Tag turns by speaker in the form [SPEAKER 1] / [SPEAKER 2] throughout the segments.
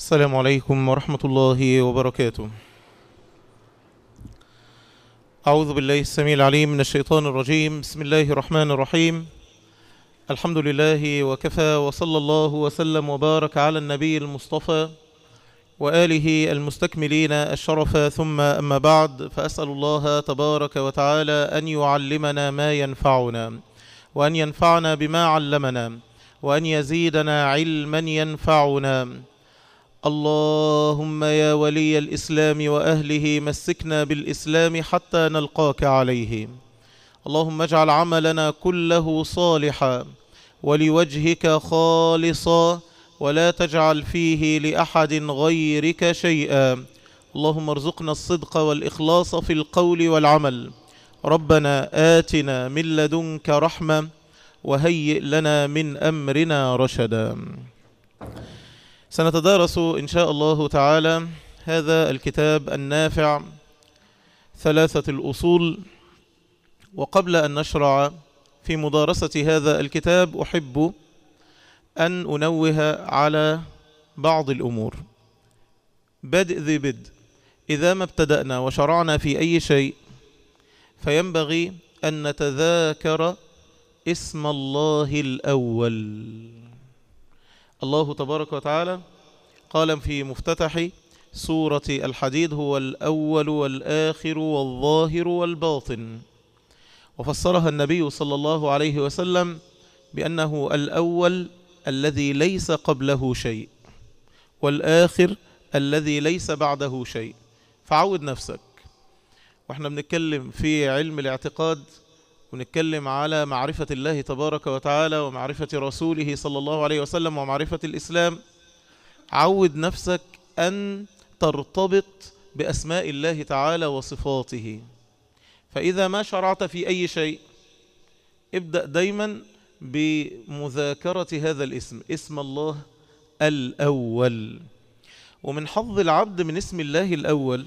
[SPEAKER 1] السلام عليكم ورحمة الله وبركاته أعوذ بالله السميع العليم من الشيطان الرجيم بسم الله الرحمن الرحيم الحمد لله وكفى وصلى الله وسلم وبارك على النبي المصطفى وآله المستكملين الشرف ثم أما بعد فأسأل الله تبارك وتعالى أن يعلمنا ما ينفعنا وأن ينفعنا بما علمنا وأن يزيدنا علما ينفعنا اللهم يا ولي الإسلام وأهله مسكنا بالإسلام حتى نلقاك عليه اللهم اجعل عملنا كله صالحا ولوجهك خالصا ولا تجعل فيه لأحد غيرك شيئا اللهم ارزقنا الصدق والإخلاص في القول والعمل ربنا آتنا من لدنك رحمة وهيئ لنا من أمرنا رشدا سنتدارس إن شاء الله تعالى هذا الكتاب النافع ثلاثة الأصول وقبل أن نشرع في مدارسة هذا الكتاب أحب أن أنوه على بعض الأمور بدء ذي بدء إذا ما ابتدأنا وشرعنا في أي شيء فينبغي أن نتذاكر اسم الله الأول الله تبارك وتعالى قال في مفتتح سورة الحديد هو الأول والآخر والظاهر والباطن وفسرها النبي صلى الله عليه وسلم بأنه الأول الذي ليس قبله شيء والآخر الذي ليس بعده شيء فعود نفسك واحنا بنتكلم في علم الاعتقاد ونتكلم على معرفة الله تبارك وتعالى ومعرفة رسوله صلى الله عليه وسلم ومعرفة الإسلام عود نفسك أن ترتبط بأسماء الله تعالى وصفاته فإذا ما شرعت في أي شيء ابدأ دايما بمذاكرة هذا الاسم اسم الله الأول ومن حظ العبد من اسم الله الأول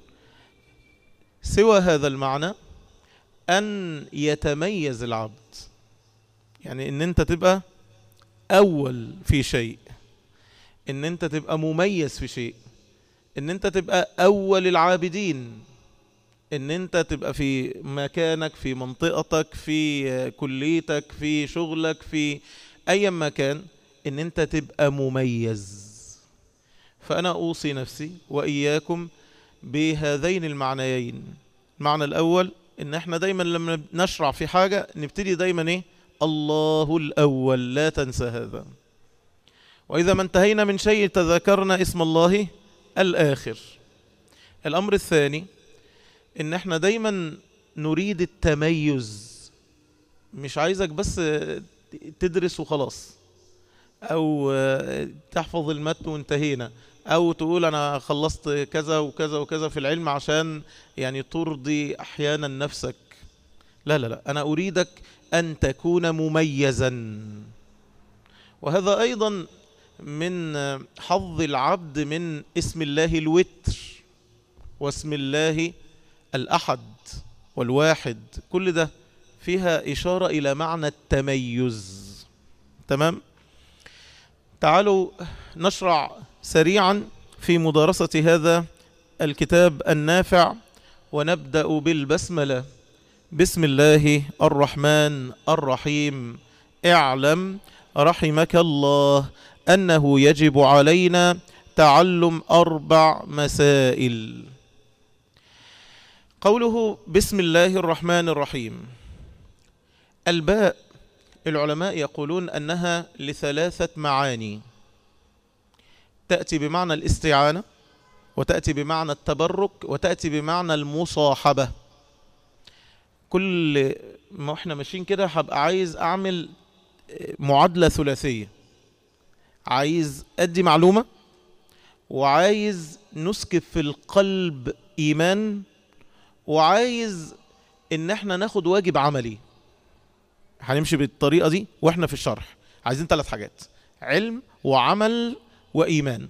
[SPEAKER 1] سوى هذا المعنى أن يتميز العبد يعني أن أنت تبقى أول في شيء أن أنت تبقى مميز في شيء أن أنت تبقى أول العابدين أن أنت تبقى في مكانك في منطقتك في كليتك في شغلك في أي مكان أن أنت تبقى مميز فأنا أوصي نفسي وإياكم بهذين المعنيين المعنى الأول ان احنا دايما لما نشرع في حاجة نبتدي دايما ايه الله الاول لا تنسى هذا واذا ما انتهينا من شيء تذكرنا اسم الله الاخر الامر الثاني ان احنا دايما نريد التميز مش عايزك بس تدرس وخلاص او تحفظ المتن وانتهينا او تقول انا خلصت كذا وكذا وكذا في العلم عشان يعني ترضي احيانا نفسك لا لا لا انا اريدك ان تكون مميزا وهذا ايضا من حظ العبد من اسم الله الوتر واسم الله الاحد والواحد كل ده فيها اشاره الى معنى التميز تمام تعالوا نشرع سريعا في مدارسة هذا الكتاب النافع ونبدأ بالبسملة بسم الله الرحمن الرحيم اعلم رحمك الله أنه يجب علينا تعلم أربع مسائل قوله بسم الله الرحمن الرحيم الباء العلماء يقولون أنها لثلاثة معاني تأتي بمعنى الاستعانة وتأتي بمعنى التبرك وتأتي بمعنى المصاحبة كل ما احنا ماشيين كده هبقى عايز اعمل معادلة ثلاثية عايز ادي معلومة وعايز نسكب في القلب ايمان وعايز ان احنا ناخد واجب عملي هنمشي بالطريقة دي واحنا في الشرح عايزين ثلاث حاجات علم وعمل وإيمان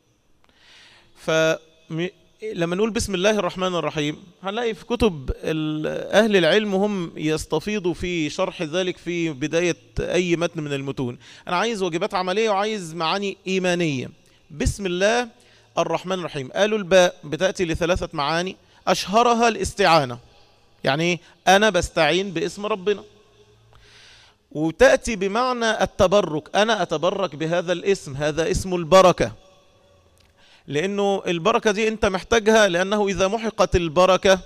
[SPEAKER 1] فلما نقول بسم الله الرحمن الرحيم هنلاقي في كتب أهل العلم هم يستفيضوا في شرح ذلك في بداية أي متن من المتون أنا عايز واجبات عملية وعايز معاني إيمانية بسم الله الرحمن الرحيم قالوا الباء بتأتي لثلاثة معاني أشهرها الاستعانة يعني إيه؟ أنا بستعين باسم ربنا وتأتي بمعنى التبرك أنا أتبرك بهذا الاسم هذا اسم البركة لأنه البركة دي أنت محتاجها لأنه إذا محقت البركة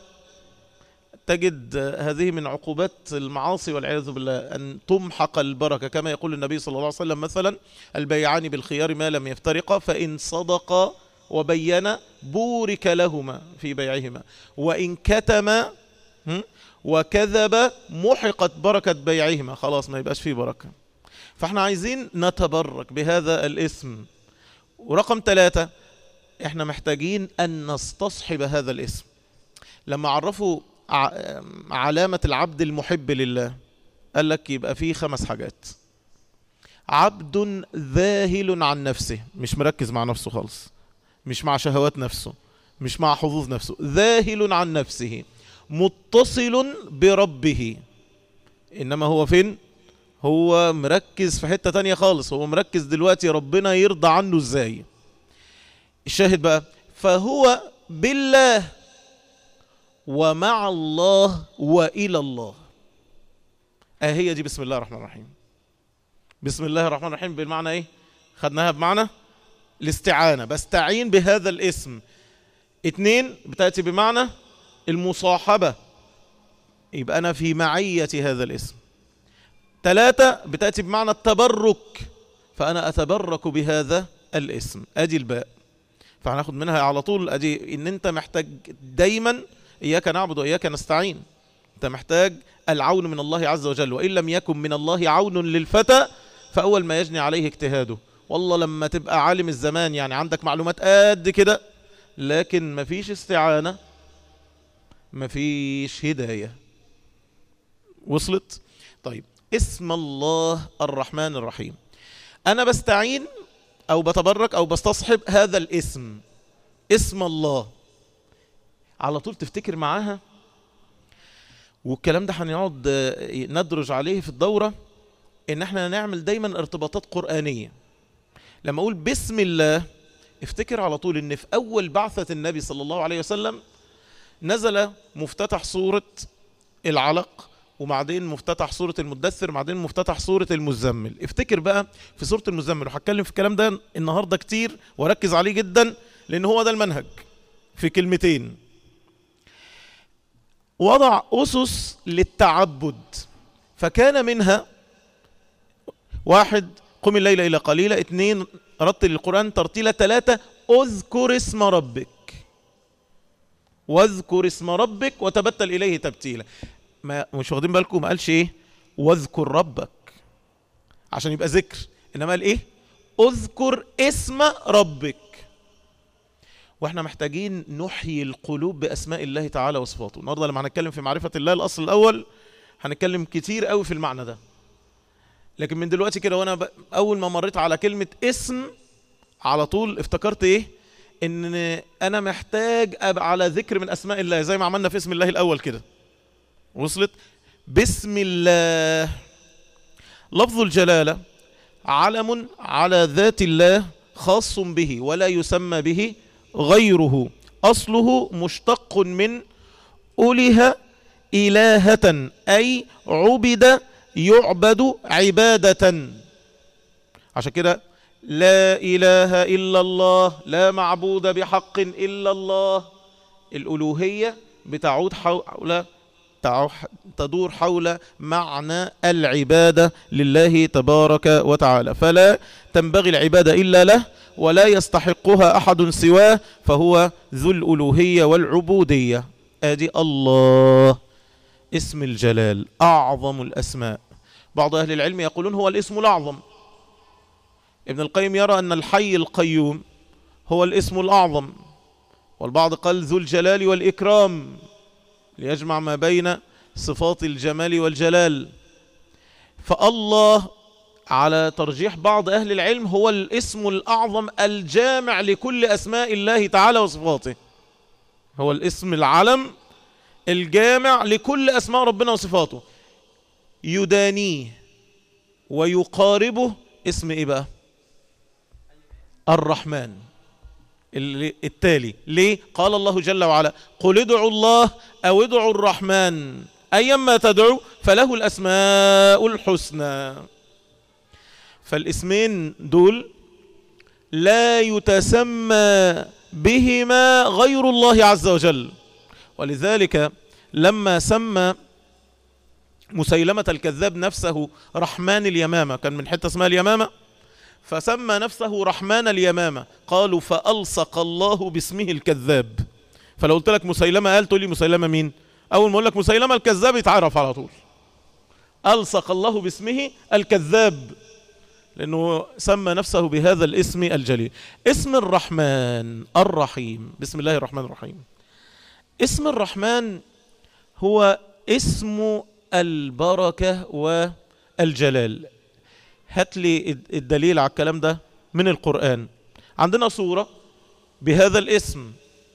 [SPEAKER 1] تجد هذه من عقوبات المعاصي والعياذ بالله أن تمحق البركة كما يقول النبي صلى الله عليه وسلم مثلا البيعان بالخيار ما لم يفترقا فإن صدقا وبين بورك لهما في بيعهما وإن كتما وكذب محقت بركة بيعهما خلاص ما يبقاش فيه بركة فاحنا عايزين نتبرك بهذا الاسم ورقم ثلاثة احنا محتاجين أن نستصحب هذا الاسم لما عرفوا علامة العبد المحب لله قال لك يبقى فيه خمس حاجات عبد ذاهل عن نفسه مش مركز مع نفسه خالص مش مع شهوات نفسه مش مع حظوظ نفسه ذاهل عن نفسه متصل بربه إنما هو فين هو مركز في حتة تانية خالص هو مركز دلوقتي ربنا يرضى عنه ازاي الشاهد بقى فهو بالله ومع الله وإلى الله أهي دي بسم الله الرحمن الرحيم بسم الله الرحمن الرحيم بالمعنى ايه خدناها بمعنى الاستعانة بستعين بهذا الاسم اتنين بتأتي بمعنى المصاحبة يبقى أنا في معية هذا الاسم ثلاثة بتأتي بمعنى التبرك فأنا أتبرك بهذا الاسم أدي الباء فهناخد منها على طول أدي إن أنت محتاج دايما إياك نعبد وإياك نستعين أنت محتاج العون من الله عز وجل وإن لم يكن من الله عون للفتى فأول ما يجني عليه اجتهاده والله لما تبقى عالم الزمان يعني عندك معلومات قد كده لكن مفيش استعانة مفيش هداية وصلت طيب اسم الله الرحمن الرحيم أنا بستعين أو بتبرك أو بستصحب هذا الاسم اسم الله على طول تفتكر معاها والكلام ده هنقعد ندرج عليه في الدورة ان احنا نعمل دايما ارتباطات قرآنية لما اقول بسم الله افتكر على طول ان في اول بعثة النبي صلى الله عليه وسلم نزل مفتتح سورة العلق وبعدين مفتتح سورة المدثر وبعدين مفتتح سورة المزمل افتكر بقى في سورة المزمل وهتكلم في الكلام ده النهاردة كتير وركز عليه جدا لان هو ده المنهج في كلمتين وضع أسس للتعبد فكان منها واحد قم الليل إلى قليلة اثنين رتل القرآن ترتيلة ثلاثة اذكر اسم ربك واذكر اسم ربك وتبتل إليه تبتيلا ما مش واخدين بالكم ما قالش ايه واذكر ربك عشان يبقى ذكر انما قال ايه اذكر اسم ربك واحنا محتاجين نحيي القلوب باسماء الله تعالى وصفاته النهارده لما هنتكلم في معرفه الله الاصل الاول هنتكلم كتير قوي في المعنى ده لكن من دلوقتي كده وانا ب... اول ما مريت على كلمه اسم على طول افتكرت ايه ان انا محتاج ابقى على ذكر من اسماء الله زي ما عملنا في اسم الله الاول كده وصلت بسم الله لفظ الجلاله علم على ذات الله خاص به ولا يسمى به غيره أصله مشتق من أله إلهة أي عبد يعبد عبادة عشان كده لا إله إلا الله لا معبود بحق إلا الله الألوهية بتعود حول تدور حول معنى العبادة لله تبارك وتعالى فلا تنبغي العبادة إلا له ولا يستحقها أحد سواه فهو ذو الألوهية والعبودية آدي الله اسم الجلال أعظم الأسماء بعض أهل العلم يقولون هو الاسم الأعظم ابن القيم يرى أن الحي القيوم هو الاسم الأعظم والبعض قال ذو الجلال والإكرام ليجمع ما بين صفات الجمال والجلال فالله على ترجيح بعض أهل العلم هو الاسم الأعظم الجامع لكل أسماء الله تعالى وصفاته هو الاسم العلم الجامع لكل أسماء ربنا وصفاته يدانيه ويقاربه اسم إيه بقى الرحمن التالي ليه قال الله جل وعلا قل ادعوا الله أو ادعوا الرحمن أيما تدعو فله الأسماء الحسنى فالاسمين دول لا يتسمى بهما غير الله عز وجل ولذلك لما سمى مسيلمة الكذاب نفسه رحمن اليمامة كان من حتة اسمها اليمامة فسمى نفسه رحمن اليمامة قالوا فألصق الله باسمه الكذاب فلو قلت لك مسيلمة قال تقول لي مسيلمة مين أول ما أقول لك مسيلمة الكذاب يتعرف على طول ألصق الله باسمه الكذاب لأنه سمى نفسه بهذا الاسم الجليل اسم الرحمن الرحيم بسم الله الرحمن الرحيم اسم الرحمن هو اسم البركة والجلال هات لي الدليل على الكلام ده من القرآن عندنا صورة بهذا الاسم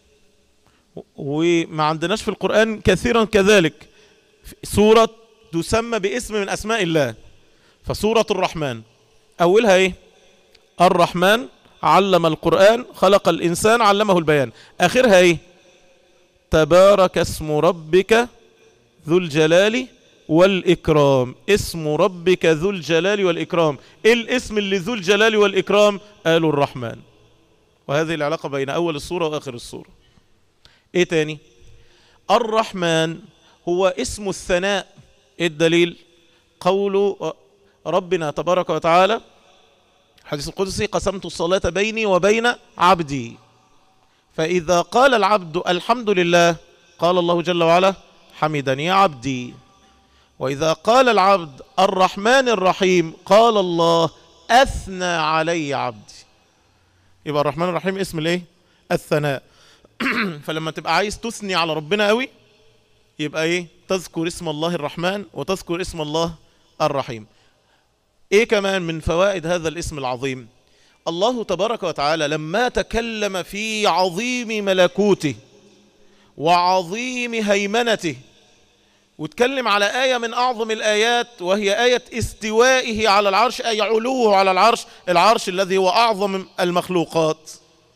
[SPEAKER 1] وما عندناش في القرآن كثيرا كذلك سورة تسمى باسم من أسماء الله فسورة الرحمن أولها إيه الرحمن علم القرآن خلق الإنسان علمه البيان آخرها إيه تبارك اسم ربك ذو الجلال والإكرام اسم ربك ذو الجلال والإكرام إيه الاسم اللي ذو الجلال والإكرام قالوا الرحمن وهذه العلاقة بين أول الصورة وآخر الصورة إيه تاني الرحمن هو اسم الثناء إيه الدليل قول ربنا تبارك وتعالى حديث القدسي قسمت الصلاة بيني وبين عبدي فإذا قال العبد الحمد لله قال الله جل وعلا حمدني عبدي وإذا قال العبد الرحمن الرحيم قال الله أثنى علي عبدي يبقى الرحمن الرحيم اسم الايه الثناء فلما تبقى عايز تثني على ربنا قوي يبقى ايه تذكر اسم الله الرحمن وتذكر اسم الله الرحيم ايه كمان من فوائد هذا الاسم العظيم الله تبارك وتعالى لما تكلم في عظيم ملكوته وعظيم هيمنته واتكلم على آية من أعظم الآيات وهي آية استوائه على العرش أي علوه على العرش العرش الذي هو أعظم المخلوقات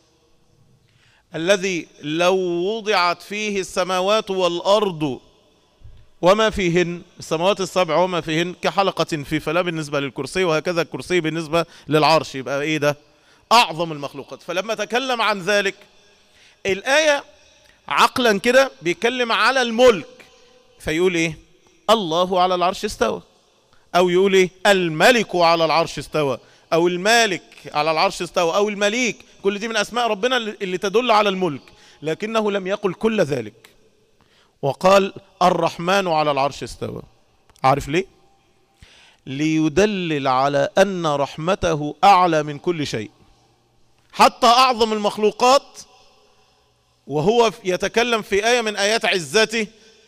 [SPEAKER 1] الذي لو وضعت فيه السماوات والأرض وما فيهن السماوات السبع وما فيهن كحلقة في فلا بالنسبة للكرسي وهكذا الكرسي بالنسبة للعرش يبقى ايه ده اعظم المخلوقات فلما تكلم عن ذلك الآية عقلا كده بيتكلم على الملك فيقول ايه الله على العرش استوى او يقول ايه الملك على العرش استوى او المالك على العرش استوى او المليك كل دي من اسماء ربنا اللي تدل على الملك لكنه لم يقل كل ذلك وقال الرحمن على العرش استوى عارف ليه ليدلل على ان رحمته اعلى من كل شيء حتى اعظم المخلوقات وهو يتكلم في ايه من ايات عزته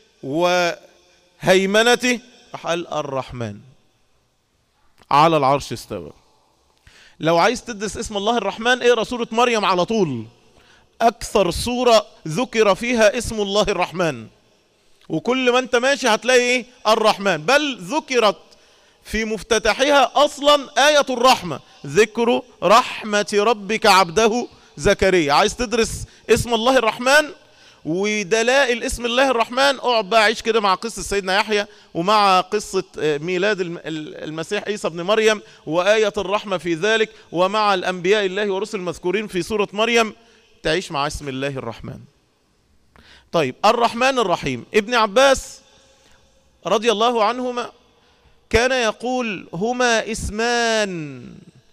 [SPEAKER 1] وهيمنته قال الرحمن على العرش استوى لو عايز تدرس اسم الله الرحمن اقرا سوره مريم على طول اكثر سوره ذكر فيها اسم الله الرحمن وكل ما انت ماشي هتلاقي ايه الرحمن بل ذكرت في مفتتحها اصلا آية الرحمة ذكر رحمة ربك عبده زكريا عايز تدرس اسم الله الرحمن ودلائل اسم الله الرحمن اقعد بقى عيش كده مع قصة سيدنا يحيى ومع قصة ميلاد المسيح عيسى ابن مريم وآية الرحمة في ذلك ومع الأنبياء الله ورسل المذكورين في سورة مريم تعيش مع اسم الله الرحمن طيب الرحمن الرحيم ابن عباس رضي الله عنهما كان يقول هما اسمان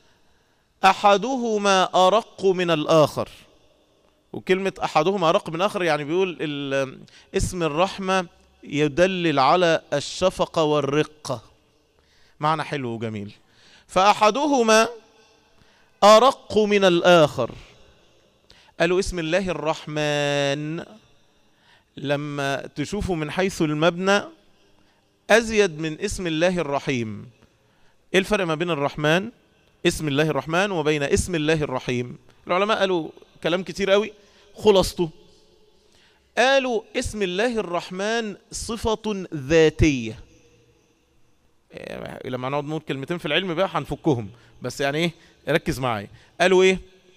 [SPEAKER 1] احدهما ارق من الاخر وكلمة احدهما ارق من الاخر يعني بيقول اسم الرحمة يدلل على الشفقة والرقة معنى حلو وجميل فاحدهما ارق من الاخر قالوا اسم الله الرحمن لما تشوفوا من حيث المبنى أزيد من اسم الله الرحيم إيه الفرق ما بين الرحمن اسم الله الرحمن وبين اسم الله الرحيم العلماء قالوا كلام كتير قوي خلصته قالوا اسم الله الرحمن صفة ذاتية لما نقعد نقول كلمتين في العلم بقى هنفكهم بس يعني ايه ركز معايا قالوا ايه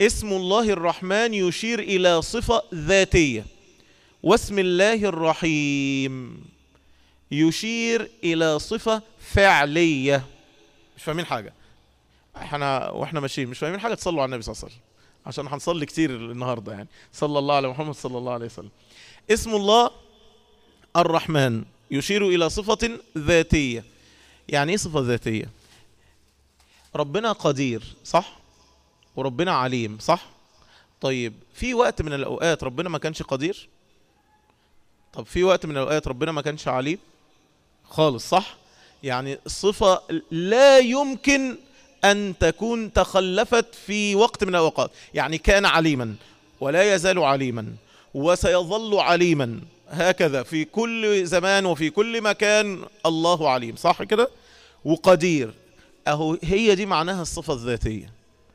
[SPEAKER 1] اسم الله الرحمن يشير إلى صفة ذاتية واسم الله الرحيم يشير إلى صفة فعلية مش فاهمين حاجة احنا واحنا ماشيين مش فاهمين حاجة تصلوا على النبي صلى الله عليه وسلم عشان هنصلي كتير النهاردة يعني صلى الله على محمد صلى الله عليه وسلم اسم الله الرحمن يشير إلى صفة ذاتية يعني ايه صفة ذاتية ربنا قدير صح وربنا عليم صح طيب في وقت من الأوقات ربنا ما كانش قدير طب في وقت من الأوقات ربنا ما كانش عليم خالص صح يعني صفة لا يمكن أن تكون تخلفت في وقت من الأوقات يعني كان عليما ولا يزال عليما وسيظل عليما هكذا في كل زمان وفي كل مكان الله عليم صح كده وقدير أهو هي دي معناها الصفة الذاتية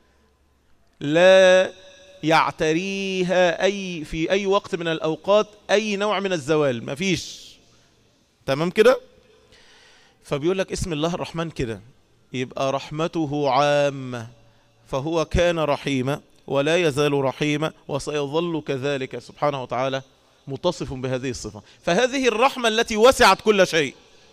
[SPEAKER 1] لا يعتريها أي في أي وقت من الأوقات أي نوع من الزوال مفيش تمام كده فبيقول لك اسم الله الرحمن كده يبقى رحمته عامة فهو كان رحيما ولا يزال رحيما وسيظل كذلك سبحانه وتعالى متصف بهذه الصفة فهذه الرحمة التي وسعت كل شيء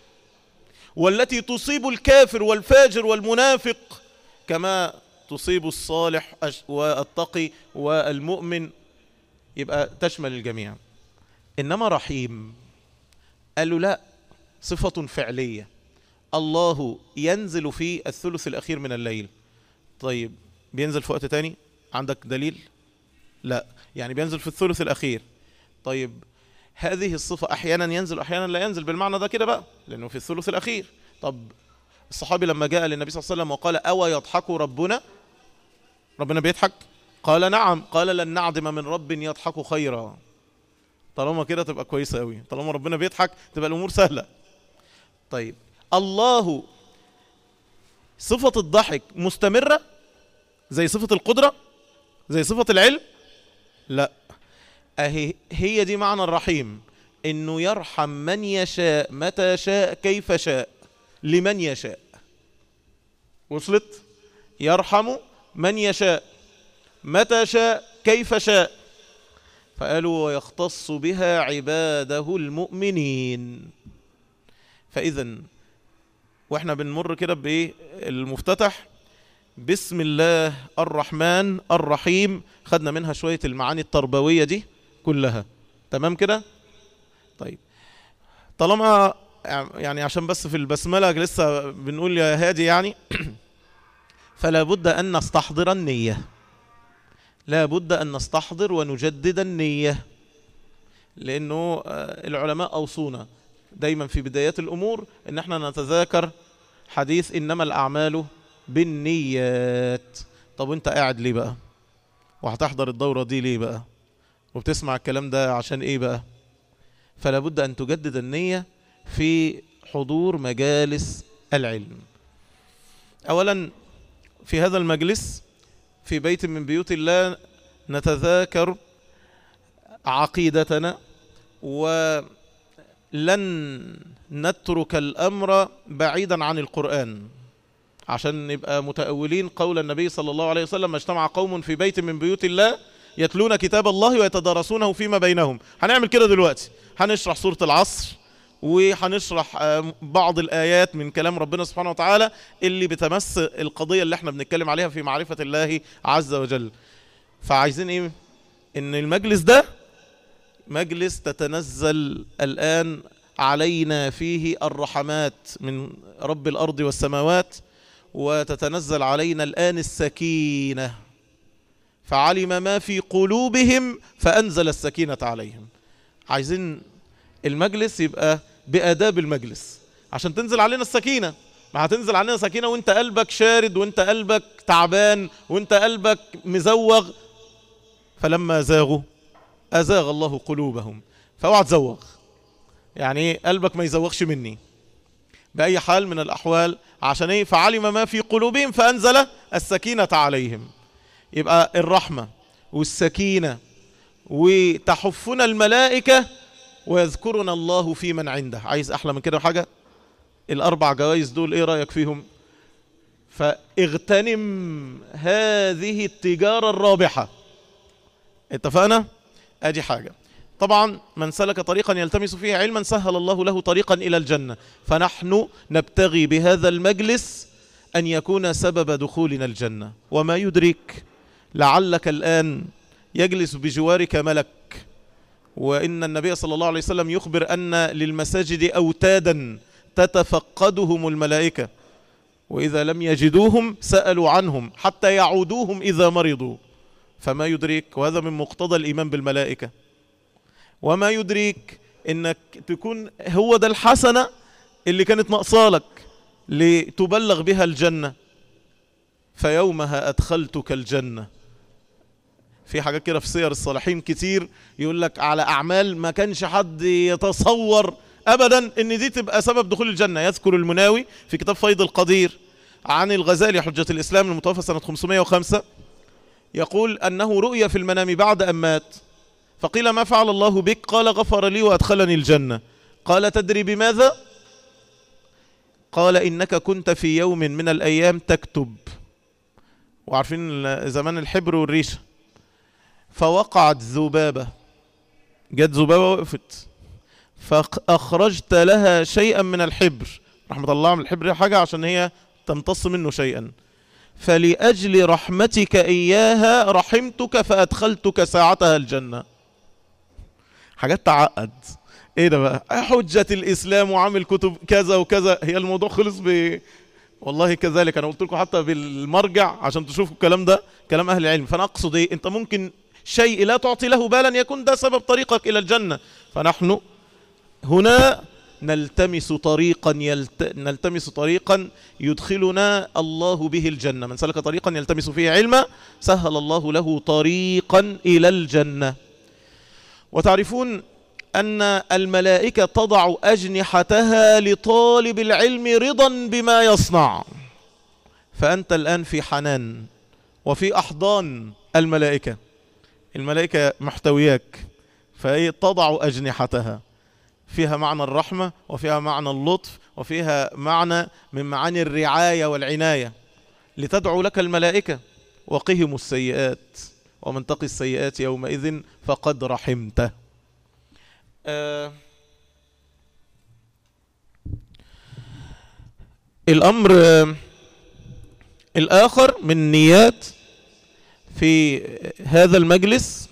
[SPEAKER 1] والتي تصيب الكافر والفاجر والمنافق كما تصيب الصالح والتقي والمؤمن يبقى تشمل الجميع إنما رحيم قال له لا صفة فعلية الله ينزل في الثلث الأخير من الليل طيب بينزل في وقت تاني عندك دليل لا يعني بينزل في الثلث الأخير طيب هذه الصفة أحيانا ينزل أحيانا لا ينزل بالمعنى ده كده بقى لأنه في الثلث الأخير طب الصحابي لما جاء للنبي صلى الله عليه وسلم وقال أو يضحك ربنا ربنا بيضحك قال نعم قال لن نعدم من رب يضحك خيرا طالما كده تبقى كويسة قوي طالما ربنا بيضحك تبقى الأمور سهلة طيب الله صفة الضحك مستمرة زي صفة القدرة زي صفة العلم لا أهي هي دي معنى الرحيم انه يرحم من يشاء متى شاء كيف شاء لمن يشاء وصلت يرحم من يشاء متى شاء كيف شاء فقالوا ويختص بها عباده المؤمنين فإذا واحنا بنمر كده بايه المفتتح بسم الله الرحمن الرحيم خدنا منها شوية المعاني التربوية دي كلها تمام كده طيب طالما يعني عشان بس في البسملة لسه بنقول يا هادي يعني فلا بد أن نستحضر النية لا بد أن نستحضر ونجدد النية لأنه العلماء أوصونا دايما في بدايات الأمور أن احنا نتذاكر حديث إنما الأعمال بالنيات طب وانت قاعد ليه بقى وهتحضر الدورة دي ليه بقى وبتسمع الكلام ده عشان ايه بقى فلا بد أن تجدد النية في حضور مجالس العلم أولا في هذا المجلس في بيت من بيوت الله نتذاكر عقيدتنا ولن نترك الأمر بعيدا عن القرآن عشان نبقى متأولين قول النبي صلى الله عليه وسلم اجتمع قوم في بيت من بيوت الله يتلون كتاب الله ويتدارسونه فيما بينهم هنعمل كده دلوقتي هنشرح سورة العصر وهنشرح بعض الآيات من كلام ربنا سبحانه وتعالى اللي بتمس القضية اللي احنا بنتكلم عليها في معرفة الله عز وجل فعايزين ايه ان المجلس ده مجلس تتنزل الآن علينا فيه الرحمات من رب الأرض والسماوات وتتنزل علينا الآن السكينة فعلم ما في قلوبهم فأنزل السكينة عليهم عايزين المجلس يبقى بآداب المجلس عشان تنزل علينا السكينة ما هتنزل علينا سكينة وانت قلبك شارد وانت قلبك تعبان وانت قلبك مزوغ فلما زاغوا أزاغ الله قلوبهم فاوعى تزوغ يعني قلبك ما يزوغش مني بأي حال من الأحوال عشان ايه فعلم ما في قلوبهم فأنزل السكينة عليهم يبقى الرحمة والسكينة وتحفنا الملائكة ويذكرنا الله في من عنده عايز أحلى من كده حاجة الأربع جوائز دول إيه رأيك فيهم فاغتنم هذه التجارة الرابحة اتفقنا ادي حاجة طبعا من سلك طريقا يلتمس فيه علما سهل الله له طريقا إلى الجنة فنحن نبتغي بهذا المجلس أن يكون سبب دخولنا الجنة وما يدرك لعلك الآن يجلس بجوارك ملك وإن النبي صلى الله عليه وسلم يخبر أن للمساجد أوتادا تتفقدهم الملائكة وإذا لم يجدوهم سألوا عنهم حتى يعودوهم إذا مرضوا فما يدرك وهذا من مقتضى الإيمان بالملائكة وما يدريك انك تكون هو ده الحسنة اللي كانت ناقصالك لتبلغ بها الجنة فيومها أدخلتك الجنة في حاجات كده في سير الصالحين كتير يقول لك على أعمال ما كانش حد يتصور أبدا ان دي تبقى سبب دخول الجنة يذكر المناوي في كتاب فيض القدير عن الغزالي حجة الإسلام المتوفى سنة 505 يقول أنه رؤيا في المنام بعد أن مات فقيل ما فعل الله بك قال غفر لي وأدخلني الجنة قال تدري بماذا قال إنك كنت في يوم من الأيام تكتب وعارفين زمان الحبر والريشة فوقعت ذبابة جت ذبابة وقفت فأخرجت لها شيئا من الحبر رحمة الله من الحبر حاجة عشان هي تمتص منه شيئا فلأجل رحمتك إياها رحمتك فأدخلتك ساعتها الجنة حاجات تعقد ايه ده بقى حجة الاسلام وعامل كتب كذا وكذا هي الموضوع خلص ب والله كذلك انا قلت لكم حتى بالمرجع عشان تشوفوا الكلام ده كلام اهل العلم فانا اقصد ايه انت ممكن شيء لا تعطي له بالا يكون ده سبب طريقك الى الجنة فنحن هنا نلتمس طريقا يلت... نلتمس طريقا يدخلنا الله به الجنة من سلك طريقا يلتمس فيه علما سهل الله له طريقا إلى الجنة وتعرفون أن الملائكة تضع أجنحتها لطالب العلم رضا بما يصنع فأنت الآن في حنان وفي أحضان الملائكة الملائكة محتوياك فهي تضع أجنحتها فيها معنى الرحمة وفيها معنى اللطف وفيها معنى من معاني الرعاية والعناية لتدعو لك الملائكة وقهم السيئات ومن تقي السيئات يومئذ فقد رحمته آه الأمر آه الآخر من نيات في هذا المجلس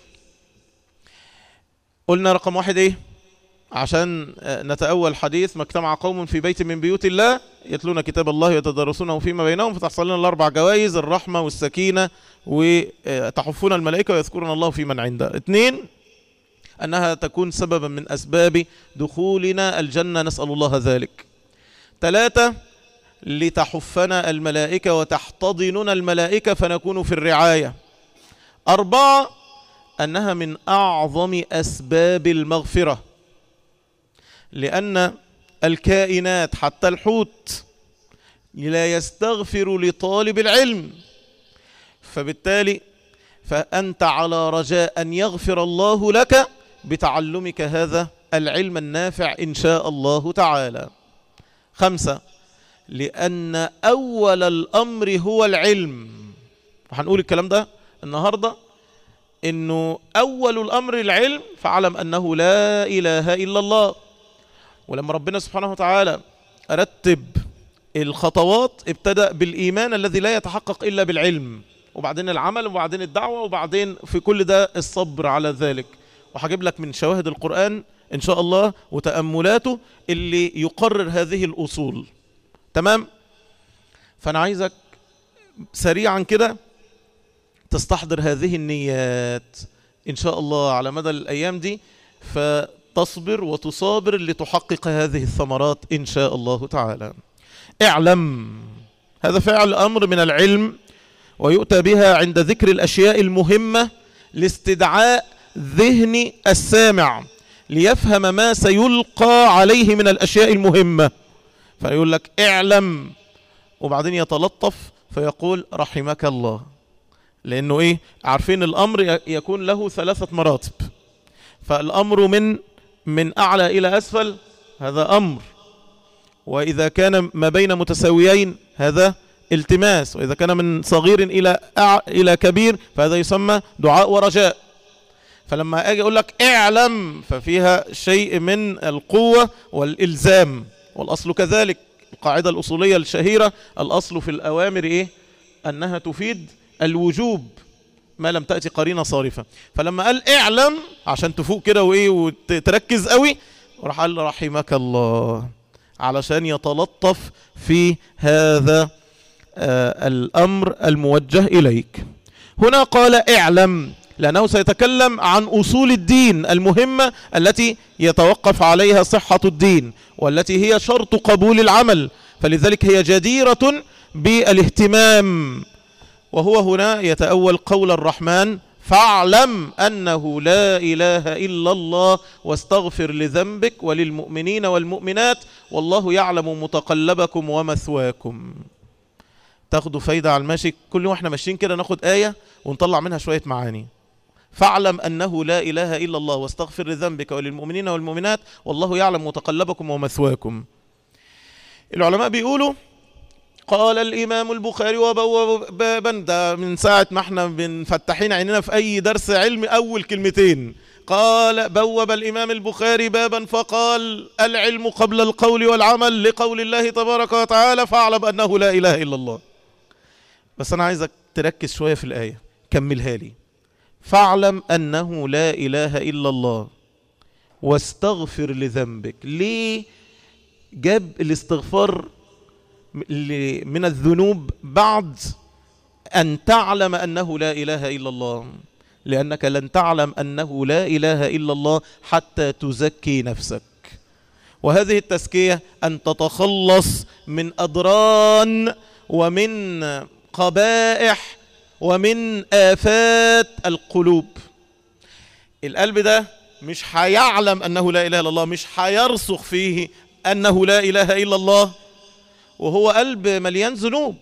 [SPEAKER 1] قلنا رقم واحد ايه عشان نتأول حديث ما اجتمع قوم في بيت من بيوت الله يتلون كتاب الله ويتدرسونه فيما بينهم فتحصل لنا الأربع جوائز الرحمة والسكينة وتحفون الملائكة ويذكرون الله في من عنده اثنين أنها تكون سببا من أسباب دخولنا الجنة نسأل الله ذلك ثلاثة لتحفنا الملائكة وتحتضننا الملائكة فنكون في الرعاية أربعة أنها من أعظم أسباب المغفرة لأن الكائنات حتى الحوت لا يستغفر لطالب العلم فبالتالي فأنت على رجاء أن يغفر الله لك بتعلمك هذا العلم النافع إن شاء الله تعالى خمسة لأن أول الأمر هو العلم وهنقول الكلام ده النهاردة إنه أول الأمر العلم فاعلم أنه لا إله إلا الله ولما ربنا سبحانه وتعالى رتب الخطوات ابتدأ بالإيمان الذي لا يتحقق إلا بالعلم وبعدين العمل وبعدين الدعوة وبعدين في كل ده الصبر على ذلك وهجيب لك من شواهد القرآن إن شاء الله وتأملاته اللي يقرر هذه الأصول تمام فأنا عايزك سريعا كده تستحضر هذه النيات إن شاء الله على مدى الأيام دي فتصبر وتصابر لتحقق هذه الثمرات إن شاء الله تعالى اعلم هذا فعل أمر من العلم ويؤتى بها عند ذكر الأشياء المهمة لاستدعاء ذهن السامع ليفهم ما سيلقى عليه من الأشياء المهمة فيقول لك اعلم وبعدين يتلطف فيقول رحمك الله لأنه إيه عارفين الأمر يكون له ثلاثة مراتب فالأمر من من أعلى إلى أسفل هذا أمر وإذا كان ما بين متساويين هذا التماس وإذا كان من صغير إلى أع... إلى كبير فهذا يسمى دعاء ورجاء فلما أجي أقول لك اعلم ففيها شيء من القوة والإلزام والأصل كذلك القاعدة الأصولية الشهيرة الأصل في الأوامر إيه أنها تفيد الوجوب ما لم تأتي قرينة صارفة فلما قال اعلم عشان تفوق كده وإيه وتركز قوي وراح قال رحمك الله علشان يتلطف في هذا آه الأمر الموجه إليك هنا قال اعلم لأنه سيتكلم عن أصول الدين المهمة التي يتوقف عليها صحة الدين والتي هي شرط قبول العمل فلذلك هي جديرة بالاهتمام وهو هنا يتأول قول الرحمن فاعلم أنه لا إله إلا الله واستغفر لذنبك وللمؤمنين والمؤمنات والله يعلم متقلبكم ومثواكم تاخدوا فايدة على الماشي كل واحنا ماشيين كده ناخد آية ونطلع منها شوية معاني فاعلم أنه لا إله إلا الله واستغفر لذنبك وللمؤمنين والمؤمنات والله يعلم متقلبكم ومثواكم العلماء بيقولوا قال الإمام البخاري وبواب بابا ده من ساعة ما احنا بنفتحين عيننا في أي درس علمي أول كلمتين قال بوب الإمام البخاري بابا فقال العلم قبل القول والعمل لقول الله تبارك وتعالى فاعلم أنه لا إله إلا الله بس أنا عايزك تركز شوية في الآية كملها لي فاعلم أنه لا إله إلا الله واستغفر لذنبك ليه جاب الاستغفار من الذنوب بعد أن تعلم أنه لا إله إلا الله لأنك لن تعلم أنه لا إله إلا الله حتى تزكي نفسك وهذه التزكية أن تتخلص من أضران ومن قبائح ومن آفات القلوب القلب ده مش هيعلم أنه لا إله إلا الله مش هيرسخ فيه أنه لا إله إلا الله وهو قلب مليان ذنوب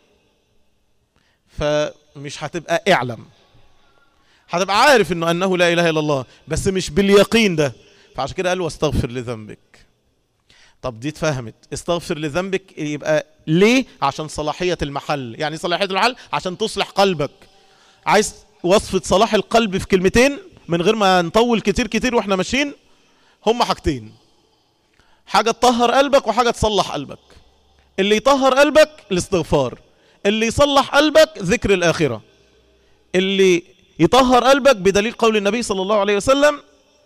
[SPEAKER 1] فمش هتبقى اعلم هتبقى عارف انه انه لا اله الا الله بس مش باليقين ده فعشان كده قال واستغفر لذنبك طب دي اتفهمت استغفر لذنبك يبقى ليه عشان صلاحية المحل يعني صلاحية المحل عشان تصلح قلبك عايز وصفة صلاح القلب في كلمتين من غير ما نطول كتير كتير واحنا ماشيين هم حاجتين حاجة تطهر قلبك وحاجة تصلح قلبك اللي يطهر قلبك الاستغفار اللي يصلح قلبك ذكر الآخرة اللي يطهر قلبك بدليل قول النبي صلى الله عليه وسلم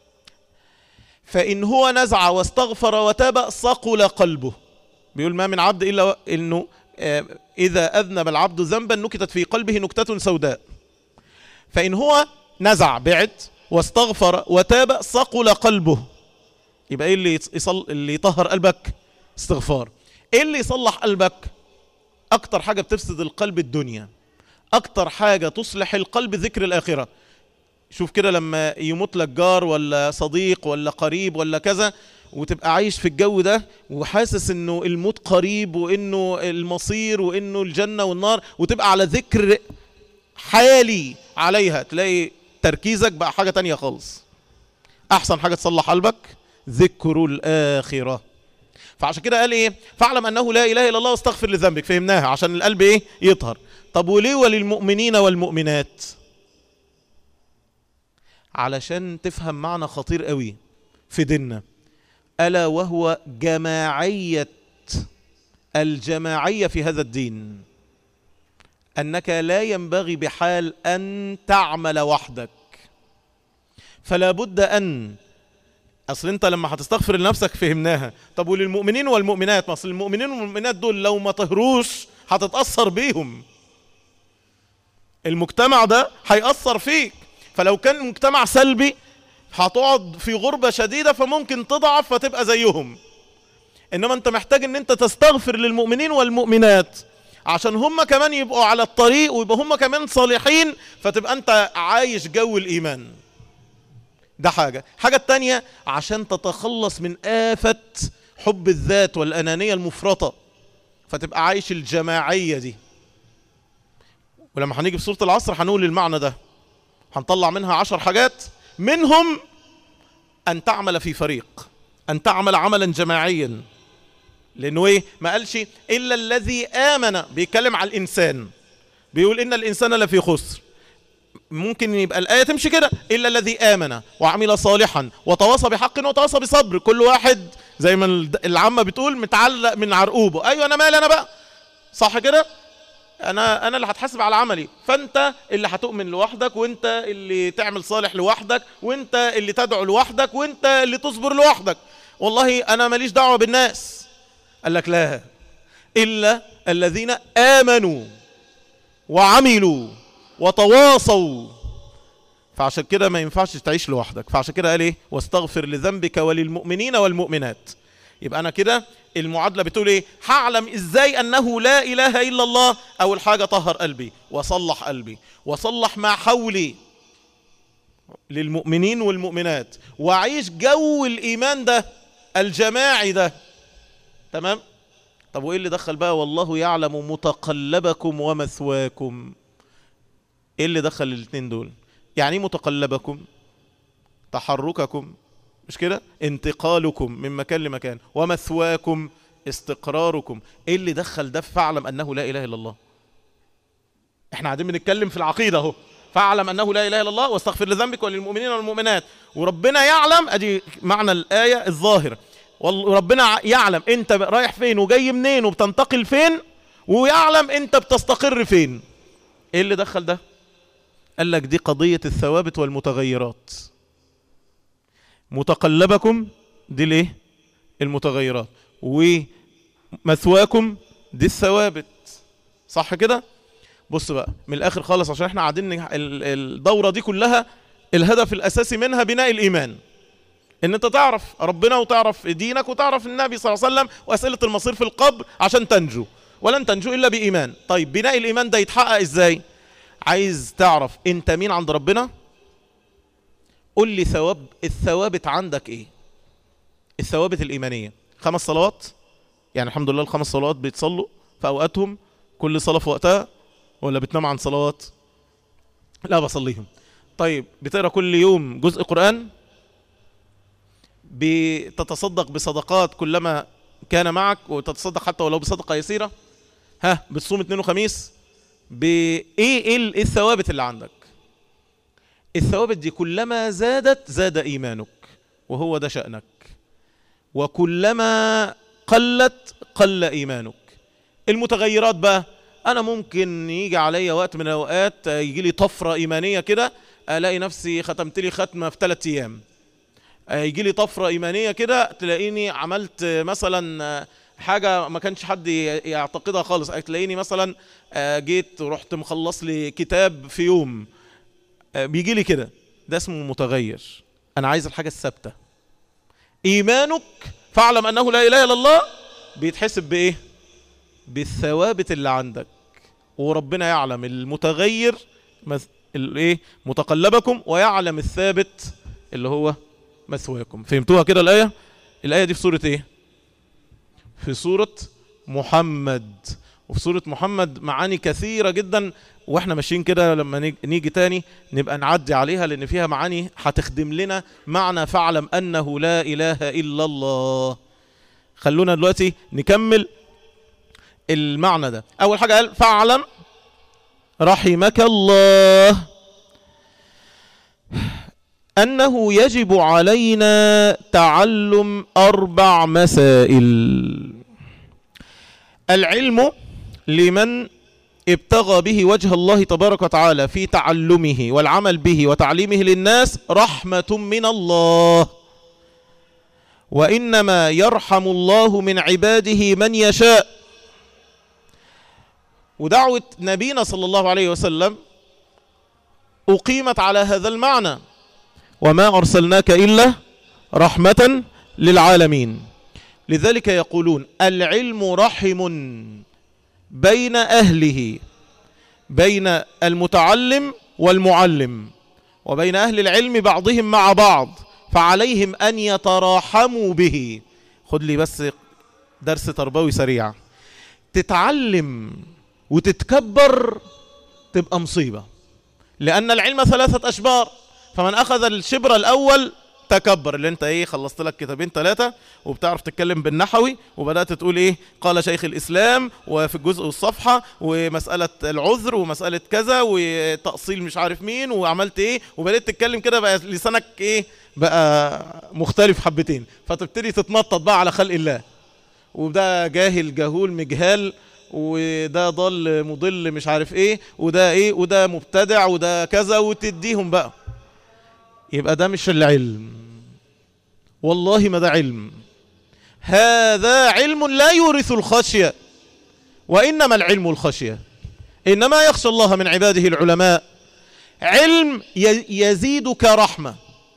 [SPEAKER 1] فإن هو نزع واستغفر وتاب صقل قلبه بيقول ما من عبد إلا إنه إذا أذنب العبد ذنبا نكتت في قلبه نكتة سوداء فإن هو نزع بعد واستغفر وتاب صقل قلبه يبقى ايه اللي يصل اللي يطهر قلبك استغفار ايه اللي يصلح قلبك اكتر حاجة بتفسد القلب الدنيا اكتر حاجة تصلح القلب ذكر الاخرة شوف كده لما يموت لك جار ولا صديق ولا قريب ولا كذا وتبقى عايش في الجو ده وحاسس انه الموت قريب وانه المصير وانه الجنة والنار وتبقى على ذكر حالي عليها تلاقي تركيزك بقى حاجة تانية خالص احسن حاجة تصلح قلبك ذكر الاخره فعشان كده قال ايه فاعلم انه لا اله الا الله واستغفر لذنبك فهمناها عشان القلب ايه يطهر طب وليه وللمؤمنين والمؤمنات علشان تفهم معنى خطير قوي في ديننا الا وهو جماعيه الجماعيه في هذا الدين انك لا ينبغي بحال ان تعمل وحدك فلا بد ان اصل انت لما هتستغفر لنفسك فهمناها طب وللمؤمنين والمؤمنات ما اصل المؤمنين والمؤمنات دول لو ما طهروش هتتاثر بيهم المجتمع ده هيأثر فيك فلو كان مجتمع سلبي هتقعد في غربة شديدة فممكن تضعف فتبقى زيهم انما انت محتاج ان انت تستغفر للمؤمنين والمؤمنات عشان هم كمان يبقوا على الطريق ويبقوا هم كمان صالحين فتبقى انت عايش جو الايمان ده حاجة حاجة التانية عشان تتخلص من آفة حب الذات والأنانية المفرطة فتبقى عايش الجماعية دي ولما هنيجي في سورة العصر هنقول المعنى ده هنطلع منها عشر حاجات منهم أن تعمل في فريق أن تعمل عملا جماعيا لانه ايه ما قالش الا الذي امن بيتكلم على الانسان بيقول ان الانسان لفي خسر ممكن يبقى الآية تمشي كده إلا الذي آمن وعمل صالحا وتواصى بحق وتواصى بصبر كل واحد زي ما العامة بتقول متعلق من عرقوبه أيوة أنا مالي أنا بقى صح كده أنا أنا اللي هتحاسب على عملي فأنت اللي هتؤمن لوحدك وأنت اللي تعمل صالح لوحدك وأنت اللي تدعو لوحدك وأنت اللي تصبر لوحدك والله أنا ماليش دعوة بالناس قال لك لا إلا الذين آمنوا وعملوا وتواصوا فعشان كده ما ينفعش تعيش لوحدك فعشان كده قال ايه واستغفر لذنبك وللمؤمنين والمؤمنات يبقى انا كده المعادله بتقول ايه هعلم ازاي انه لا اله الا الله اول حاجه طهر قلبي وصلح قلبي وصلح ما حولي للمؤمنين والمؤمنات واعيش جو الايمان ده الجماعي ده تمام طب وايه اللي دخل بقى والله يعلم متقلبكم ومثواكم ايه اللي دخل الاثنين دول يعني ايه متقلبكم تحرككم مش كده انتقالكم من مكان لمكان ومثواكم استقراركم ايه اللي دخل ده فاعلم انه لا اله الا الله احنا قاعدين بنتكلم في العقيده اهو فاعلم انه لا اله الا الله واستغفر لذنبك وللمؤمنين والمؤمنات وربنا يعلم ادي معنى الايه الظاهر وربنا يعلم انت رايح فين وجاي منين وبتنتقل فين ويعلم انت بتستقر فين ايه اللي دخل ده قال لك دي قضية الثوابت والمتغيرات متقلبكم دي الايه المتغيرات ومثواكم دي الثوابت صح كده بص بقى من الاخر خالص عشان احنا قاعدين الدورة دي كلها الهدف الاساسي منها بناء الايمان ان انت تعرف ربنا وتعرف دينك وتعرف النبي صلى الله عليه وسلم واسئلة المصير في القبر عشان تنجو ولن تنجو الا بايمان طيب بناء الايمان ده يتحقق ازاي عايز تعرف انت مين عند ربنا قول لي ثواب الثوابت عندك ايه الثوابت الايمانيه خمس صلوات يعني الحمد لله الخمس صلوات بيتصلوا في اوقاتهم كل صلاه في وقتها ولا بتنام عن صلوات لا بصليهم طيب بتقرا كل يوم جزء قران بتتصدق بصدقات كلما كان معك وتتصدق حتى ولو بصدقه يسيره ها بتصوم اثنين وخميس بايه ايه الثوابت اللي عندك الثوابت دي كلما زادت زاد ايمانك وهو ده شأنك وكلما قلت قل ايمانك المتغيرات بقى انا ممكن يجي عليا وقت من الاوقات يجي لي طفره ايمانيه كده الاقي نفسي ختمت لي ختمه في ثلاث ايام يجي لي طفره ايمانيه كده تلاقيني عملت مثلا حاجة ما كانش حد يعتقدها خالص تلاقيني مثلا جيت ورحت مخلص لي كتاب في يوم بيجي لي كده ده اسمه متغير انا عايز الحاجة الثابتة ايمانك فاعلم انه لا اله الا الله بيتحسب بايه بالثوابت اللي عندك وربنا يعلم المتغير الايه متقلبكم ويعلم الثابت اللي هو مثواكم فهمتوها كده الايه الايه دي في سوره ايه في سورة محمد وفي سورة محمد معاني كثيرة جدا واحنا ماشيين كده لما نيجي تاني نبقى نعدي عليها لان فيها معاني هتخدم لنا معنى فاعلم انه لا اله الا الله خلونا دلوقتي نكمل المعنى ده اول حاجة قال فاعلم رحمك الله أنه يجب علينا تعلم أربع مسائل العلم لمن ابتغى به وجه الله تبارك وتعالى في تعلمه والعمل به وتعليمه للناس رحمة من الله وإنما يرحم الله من عباده من يشاء ودعوة نبينا صلى الله عليه وسلم أقيمت على هذا المعنى وما أرسلناك إلا رحمة للعالمين لذلك يقولون العلم رحم بين أهله بين المتعلم والمعلم وبين أهل العلم بعضهم مع بعض فعليهم أن يتراحموا به خد لي بس درس تربوي سريع تتعلم وتتكبر تبقى مصيبة لأن العلم ثلاثة أشبار فمن أخذ الشبر الأول تكبر اللي انت ايه خلصت لك كتابين ثلاثة وبتعرف تتكلم بالنحوي وبدأت تقول ايه قال شيخ الاسلام وفي الجزء والصفحة ومسألة العذر ومسألة كذا وتأصيل مش عارف مين وعملت ايه وبدأت تتكلم كده بقى لسانك ايه بقى مختلف حبتين فتبتدي تتنطط بقى على خلق الله وده جاهل جهول مجهال وده ضل مضل مش عارف ايه وده ايه وده مبتدع وده كذا وتديهم بقى يبقى ده مش العلم والله ما ده علم هذا علم لا يورث الخشية وإنما العلم الخشية إنما يخشى الله من عباده العلماء علم يزيدك رحمة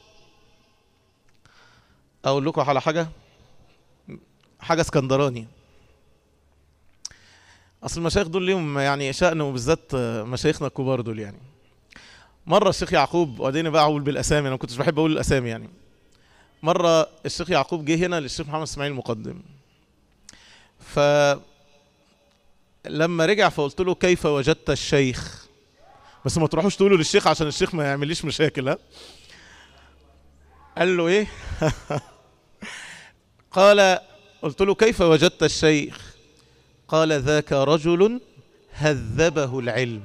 [SPEAKER 1] أقول لكم على حاجة حاجة اسكندراني أصل المشايخ دول ليهم يعني شأن وبالذات مشايخنا الكبار دول يعني مرة الشيخ يعقوب واديني بقى أقول بالأسامي أنا ما كنتش بحب أقول الأسامي يعني مرة الشيخ يعقوب جه هنا للشيخ محمد اسماعيل المقدم ف لما رجع فقلت له كيف وجدت الشيخ بس ما تروحوش تقولوا للشيخ عشان الشيخ ما يعمليش مشاكل ها قال له ايه قال قلت له كيف وجدت الشيخ قال ذاك رجل هذبه العلم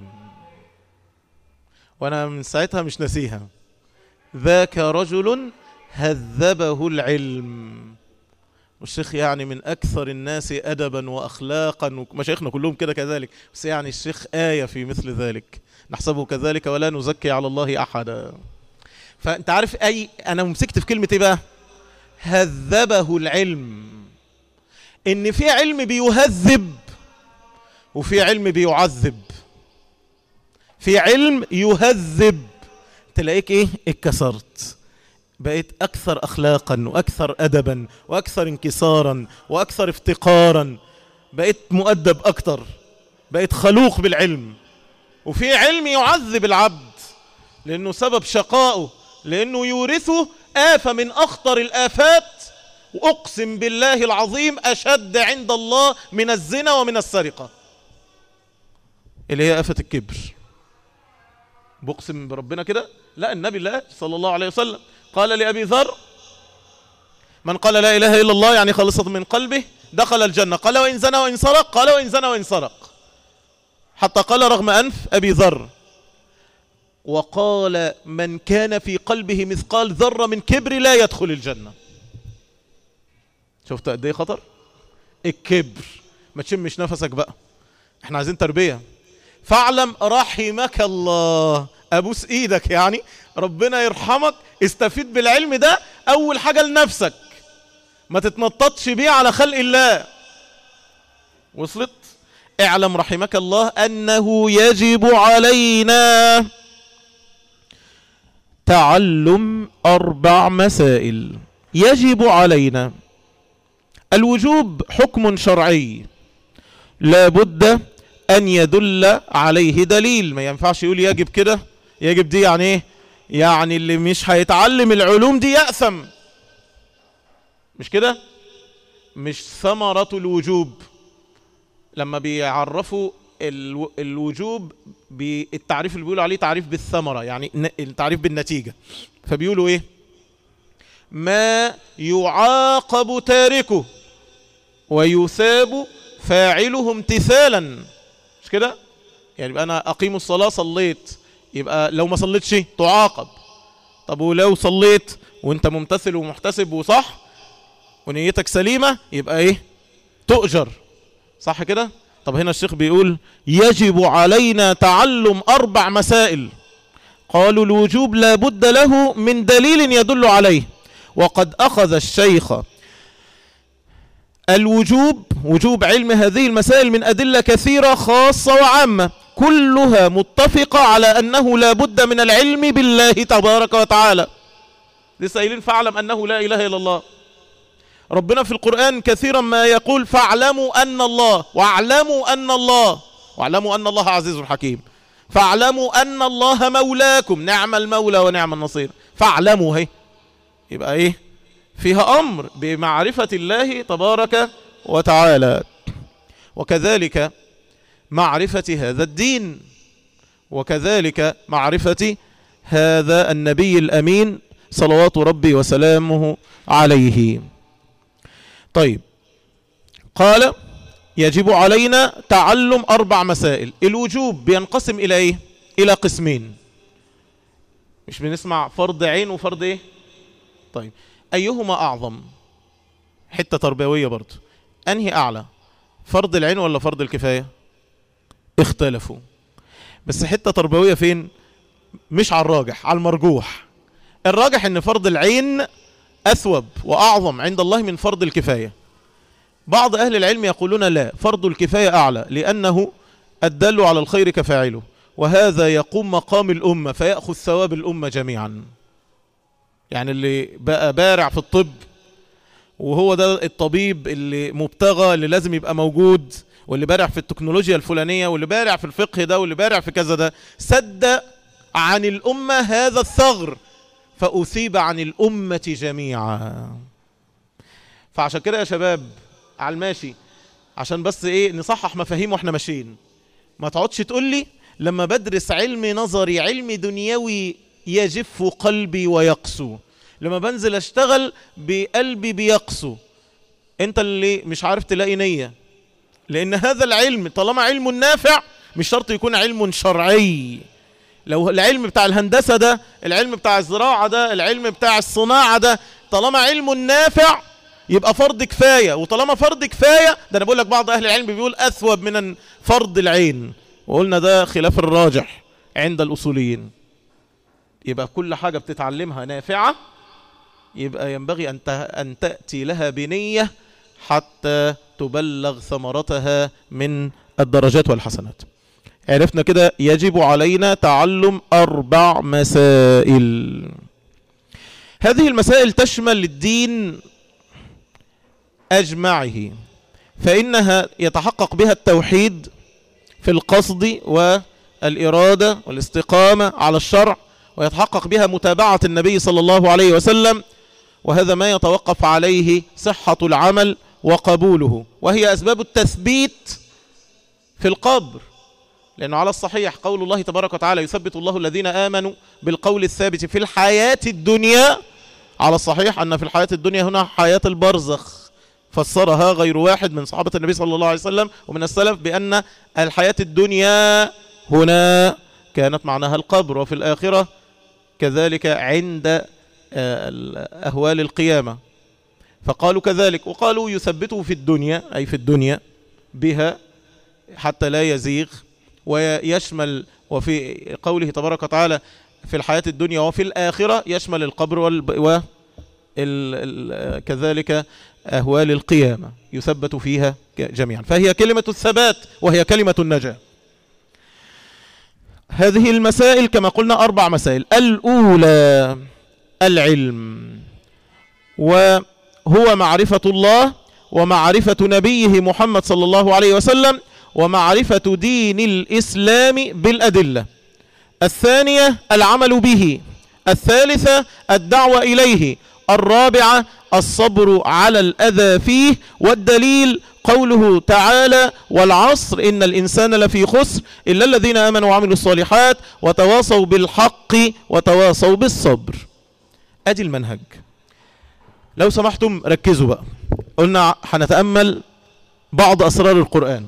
[SPEAKER 1] وانا من ساعتها مش نسيها ذاك رجل هذبه العلم والشيخ يعني من أكثر الناس أدبا وأخلاقا ومشايخنا كلهم كده كذلك بس يعني الشيخ آية في مثل ذلك نحسبه كذلك ولا نزكي على الله أحدا فأنت عارف أي أنا مسكت في كلمة إيه بقى هذبه العلم إن في علم بيهذب وفي علم بيعذب في علم يهذب تلاقيك ايه اتكسرت بقيت اكثر اخلاقا واكثر ادبا واكثر انكسارا واكثر افتقارا بقيت مؤدب اكتر بقيت خلوق بالعلم وفي علم يعذب العبد لانه سبب شقائه لانه يورثه آفة من اخطر الآفات واقسم بالله العظيم اشد عند الله من الزنا ومن السرقة اللي هي آفة الكبر بقسم بربنا كده لا النبي الله صلى الله عليه وسلم قال لأبي ذر من قال لا إله إلا الله يعني خلصت من قلبه دخل الجنة قال وإن زنى وإن سرق قال وإن زنى وإن سرق حتى قال رغم أنف أبي ذر وقال من كان في قلبه مثقال ذرة من كبر لا يدخل الجنة شفت قد ايه خطر الكبر ما تشمش نفسك بقى احنا عايزين تربية فاعلم رحمك الله ابوس ايدك يعني ربنا يرحمك استفيد بالعلم ده اول حاجة لنفسك ما تتنططش بيه على خلق الله وصلت اعلم رحمك الله انه يجب علينا تعلم اربع مسائل يجب علينا الوجوب حكم شرعي لا بد ان يدل عليه دليل ما ينفعش يقول يجب كده يجب دي يعني ايه يعني اللي مش هيتعلم العلوم دي يأثم مش كده مش ثمرة الوجوب لما بيعرفوا الوجوب بالتعريف اللي بيقولوا عليه تعريف بالثمرة يعني التعريف بالنتيجة فبيقولوا ايه ما يعاقب تاركه ويثاب فاعله امتثالا مش كده يعني يبقى انا اقيم الصلاة صليت يبقى لو ما صليتش تعاقب طب ولو صليت وانت ممتثل ومحتسب وصح ونيتك سليمة يبقى ايه تؤجر صح كده طب هنا الشيخ بيقول يجب علينا تعلم اربع مسائل قالوا الوجوب لا بد له من دليل يدل عليه وقد اخذ الشيخ الوجوب وجوب علم هذه المسائل من أدلة كثيرة خاصة وعامة كلها متفقة على أنه لا بد من العلم بالله تبارك وتعالى لسه قايلين فاعلم أنه لا إله إلا الله ربنا في القرآن كثيرا ما يقول فاعلموا أن الله واعلموا أن الله واعلموا أن الله عزيز حكيم فاعلموا أن الله مولاكم نعم المولى ونعم النصير فاعلموا هي يبقى ايه فيها أمر بمعرفة الله تبارك وتعالى وكذلك معرفة هذا الدين وكذلك معرفة هذا النبي الأمين صلوات ربي وسلامه عليه طيب قال يجب علينا تعلم أربع مسائل الوجوب بينقسم إلى إيه إلى قسمين مش بنسمع فرض عين وفرض إيه طيب أيهما أعظم حتة تربوية برضو أنهي أعلى فرض العين ولا فرض الكفاية اختلفوا بس حتة تربوية فين مش على الراجح على المرجوح الراجح ان فرض العين اثوب واعظم عند الله من فرض الكفاية بعض اهل العلم يقولون لا فرض الكفاية اعلى لانه الدل على الخير كفاعله وهذا يقوم مقام الامة فيأخذ ثواب الامة جميعا يعني اللي بقى بارع في الطب وهو ده الطبيب اللي مبتغى اللي لازم يبقى موجود واللي بارع في التكنولوجيا الفلانية واللي بارع في الفقه ده واللي بارع في كذا ده سد عن الأمة هذا الثغر فأثيب عن الأمة جميعا فعشان كده يا شباب على الماشي عشان بس ايه نصحح مفاهيم واحنا ماشيين ما تقعدش تقول لي لما بدرس علم نظري علم دنيوي يجف قلبي ويقسو لما بنزل اشتغل بقلبي بيقسو انت اللي مش عارف تلاقي نية لان هذا العلم طالما علم نافع مش شرط يكون علم شرعي لو العلم بتاع الهندسة ده العلم بتاع الزراعة ده العلم بتاع الصناعة ده طالما علم نافع يبقى فرض كفاية وطالما فرض كفاية ده انا بقول لك بعض اهل العلم بيقول اثوب من فرض العين وقلنا ده خلاف الراجح عند الاصوليين يبقى كل حاجة بتتعلمها نافعة يبقى ينبغي أن أن تأتي لها بنية حتى تبلغ ثمرتها من الدرجات والحسنات عرفنا كده يجب علينا تعلم أربع مسائل هذه المسائل تشمل الدين أجمعه فإنها يتحقق بها التوحيد في القصد والإرادة والاستقامة على الشرع ويتحقق بها متابعة النبي صلى الله عليه وسلم وهذا ما يتوقف عليه صحة العمل وقبوله وهي أسباب التثبيت في القبر لأنه على الصحيح قول الله تبارك وتعالى يثبت الله الذين آمنوا بالقول الثابت في الحياة الدنيا على الصحيح أن في الحياة الدنيا هنا حياة البرزخ فسرها غير واحد من صحابة النبي صلى الله عليه وسلم ومن السلف بأن الحياة الدنيا هنا كانت معناها القبر وفي الآخرة كذلك عند أهوال القيامة فقالوا كذلك وقالوا يثبته في الدنيا أي في الدنيا بها حتى لا يزيغ ويشمل وفي قوله تبارك وتعالى في الحياة الدنيا وفي الآخرة يشمل القبر وال... كذلك أهوال القيامة يثبت فيها جميعا فهي كلمة الثبات وهي كلمة النجاة هذه المسائل كما قلنا أربع مسائل الأولى العلم وهو معرفة الله ومعرفة نبيه محمد صلى الله عليه وسلم ومعرفة دين الإسلام بالأدلة الثانية العمل به الثالثة الدعوة إليه الرابعة الصبر على الأذى فيه والدليل قوله تعالى والعصر إن الإنسان لفي خسر إلا الذين آمنوا وعملوا الصالحات وتواصوا بالحق وتواصوا بالصبر أدي المنهج لو سمحتم ركزوا بقى قلنا هنتأمل بعض أسرار القرآن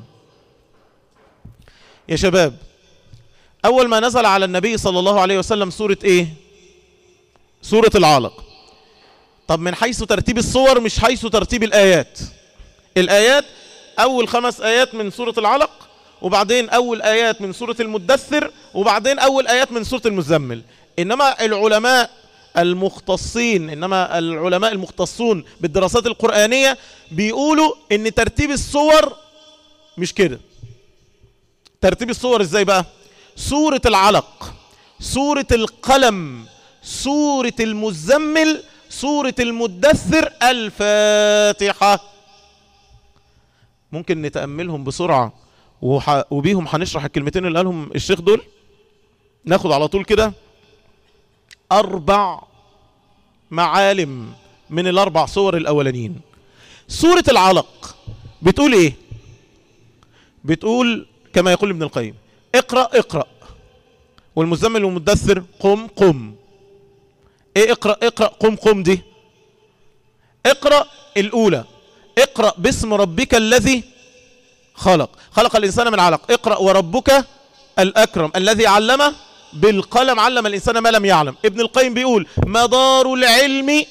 [SPEAKER 1] يا شباب أول ما نزل على النبي صلى الله عليه وسلم سورة إيه سورة العلق طب من حيث ترتيب الصور مش حيث ترتيب الآيات الآيات أول خمس آيات من سورة العلق وبعدين أول آيات من سورة المدثر وبعدين أول آيات من سورة المزمل إنما العلماء المختصين إنما العلماء المختصون بالدراسات القرآنية بيقولوا إن ترتيب الصور مش كده ترتيب الصور إزاي بقى سورة العلق سورة القلم سورة المزمل سورة المدثر الفاتحة ممكن نتأملهم بسرعة وح... وبيهم هنشرح الكلمتين اللي قالهم الشيخ دول ناخد على طول كده أربع معالم من الأربع صور الأولانيين سورة العلق بتقول إيه بتقول كما يقول ابن القيم اقرأ اقرأ والمزمل والمدثر قم قم ايه اقرأ اقرأ قم قم دي اقرأ الاولى اقرأ باسم ربك الذي خلق خلق الانسان من علق اقرأ وربك الاكرم الذي علم بالقلم علم الانسان ما لم يعلم ابن القيم بيقول مدار العلم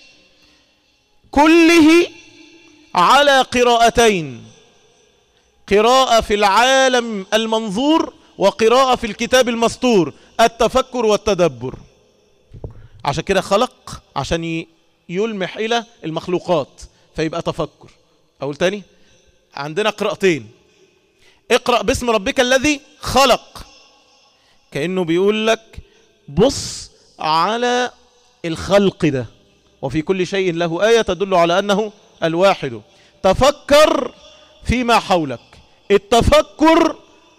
[SPEAKER 1] كله على قراءتين قراءة في العالم المنظور وقراءة في الكتاب المسطور التفكر والتدبر عشان كده خلق عشان يلمح إلى المخلوقات فيبقى تفكر أقول تاني عندنا قراءتين اقرأ باسم ربك الذي خلق كأنه بيقول لك بص على الخلق ده وفي كل شيء له آية تدل على أنه الواحد تفكر فيما حولك التفكر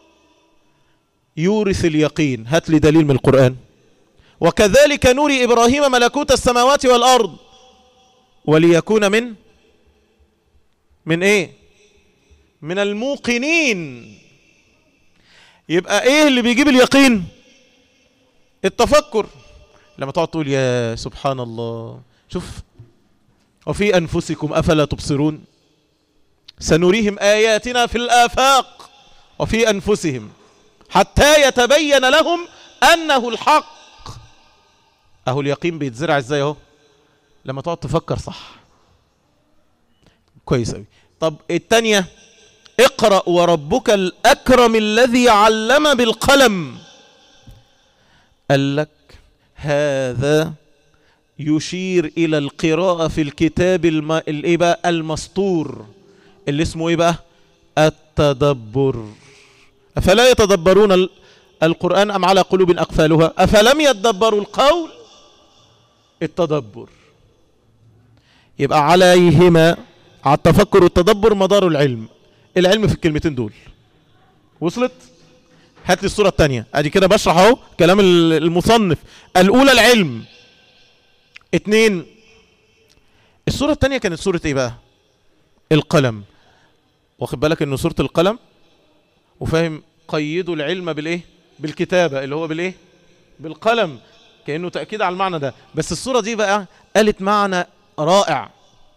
[SPEAKER 1] يورث اليقين هات لي دليل من القرآن وكذلك نوري إبراهيم ملكوت السماوات والأرض وليكون من من ايه من الموقنين يبقى ايه اللي بيجيب اليقين التفكر لما تقعد تقول يا سبحان الله شوف وفي أنفسكم أفلا تبصرون سنريهم آياتنا في الآفاق وفي أنفسهم حتى يتبين لهم أنه الحق أهو اليقين بيتزرع إزاي أهو لما تقعد تفكر صح كويس أوي طب التانية اقرأ وربك الأكرم الذي علم بالقلم قال لك هذا يشير إلى القراءة في الكتاب الم... الإيه بقى المسطور اللي اسمه إيه بقى التدبر أفلا يتدبرون ال... القرآن أم على قلوب أقفالها أفلم يتدبروا القول التدبر يبقى عليهما على التفكر والتدبر مدار العلم العلم في الكلمتين دول وصلت هات لي الصورة التانية ادي كده بشرح اهو كلام المصنف الاولى العلم اتنين الصورة التانية كانت صورة ايه بقى القلم واخد بالك انه صورة القلم وفاهم قيدوا العلم بالايه بالكتابة اللي هو بالايه بالقلم كأنه تأكيد على المعنى ده بس الصورة دي بقى قالت معنى رائع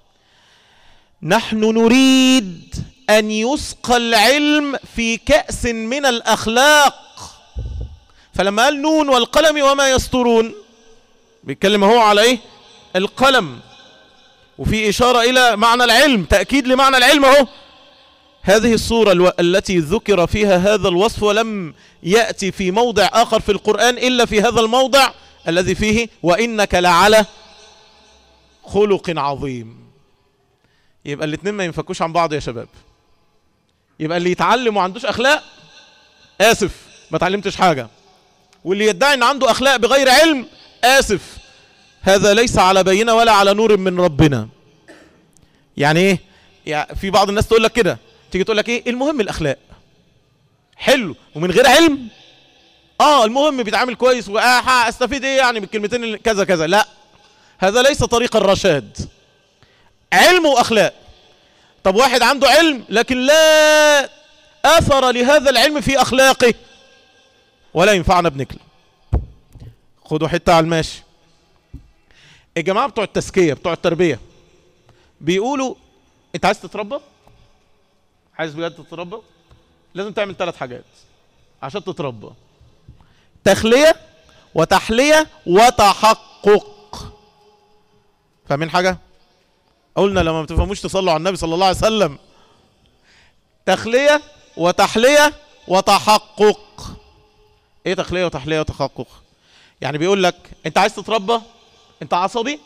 [SPEAKER 1] نحن نريد أن يسقى العلم في كأس من الأخلاق فلما قال نون والقلم وما يسطرون بيتكلم هو على ايه القلم وفي إشارة إلى معنى العلم تأكيد لمعنى العلم اهو هذه الصورة الو... التي ذكر فيها هذا الوصف ولم يأتي في موضع آخر في القرآن إلا في هذا الموضع الذي فيه وإنك لعلى خلق عظيم يبقى الاثنين ما ينفكوش عن بعض يا شباب يبقى اللي يتعلم وما عندوش أخلاق آسف ما تعلمتش حاجة واللي يدعي ان عنده أخلاق بغير علم آسف هذا ليس على بينة ولا على نور من ربنا يعني ايه يعني في بعض الناس تقول لك كده تيجي تقول لك ايه المهم الاخلاق حلو ومن غير علم اه المهم بيتعامل كويس واه استفيد ايه يعني من الكلمتين كذا كذا لا هذا ليس طريق الرشاد علم واخلاق طب واحد عنده علم لكن لا اثر لهذا العلم في اخلاقه ولا ينفعنا بنكله خدوا حته على الماشي الجماعه بتوع التزكيه بتوع التربيه بيقولوا انت عايز تتربى عايز بجد تتربى لازم تعمل ثلاث حاجات عشان تتربى تخليه وتحليه وتحقق فاهمين حاجه قلنا لما ما تفهموش تصلوا على النبي صلى الله عليه وسلم تخليه وتحليه وتحقق ايه تخليه وتحليه وتحقق يعني بيقول لك انت عايز تتربى انت عصبي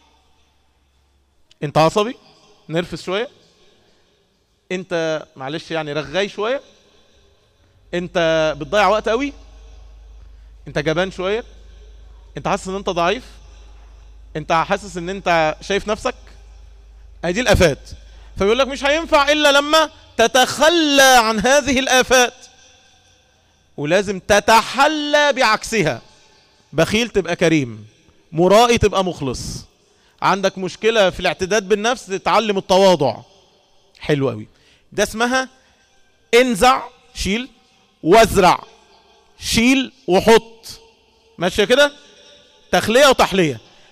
[SPEAKER 1] انت عصبي نرفز شويه انت معلش يعني رغاي شويه انت بتضيع وقت قوي انت جبان شويه انت حاسس ان انت ضعيف انت حاسس ان انت شايف نفسك هي دي الافات فبيقول لك مش هينفع الا لما تتخلى عن هذه الافات ولازم تتحلى بعكسها بخيل تبقى كريم مرائي تبقى مخلص عندك مشكلة في الاعتداد بالنفس تتعلم التواضع حلو قوي ده اسمها انزع شيل وازرع شيل وحط ماشية كده تخلية وتحلية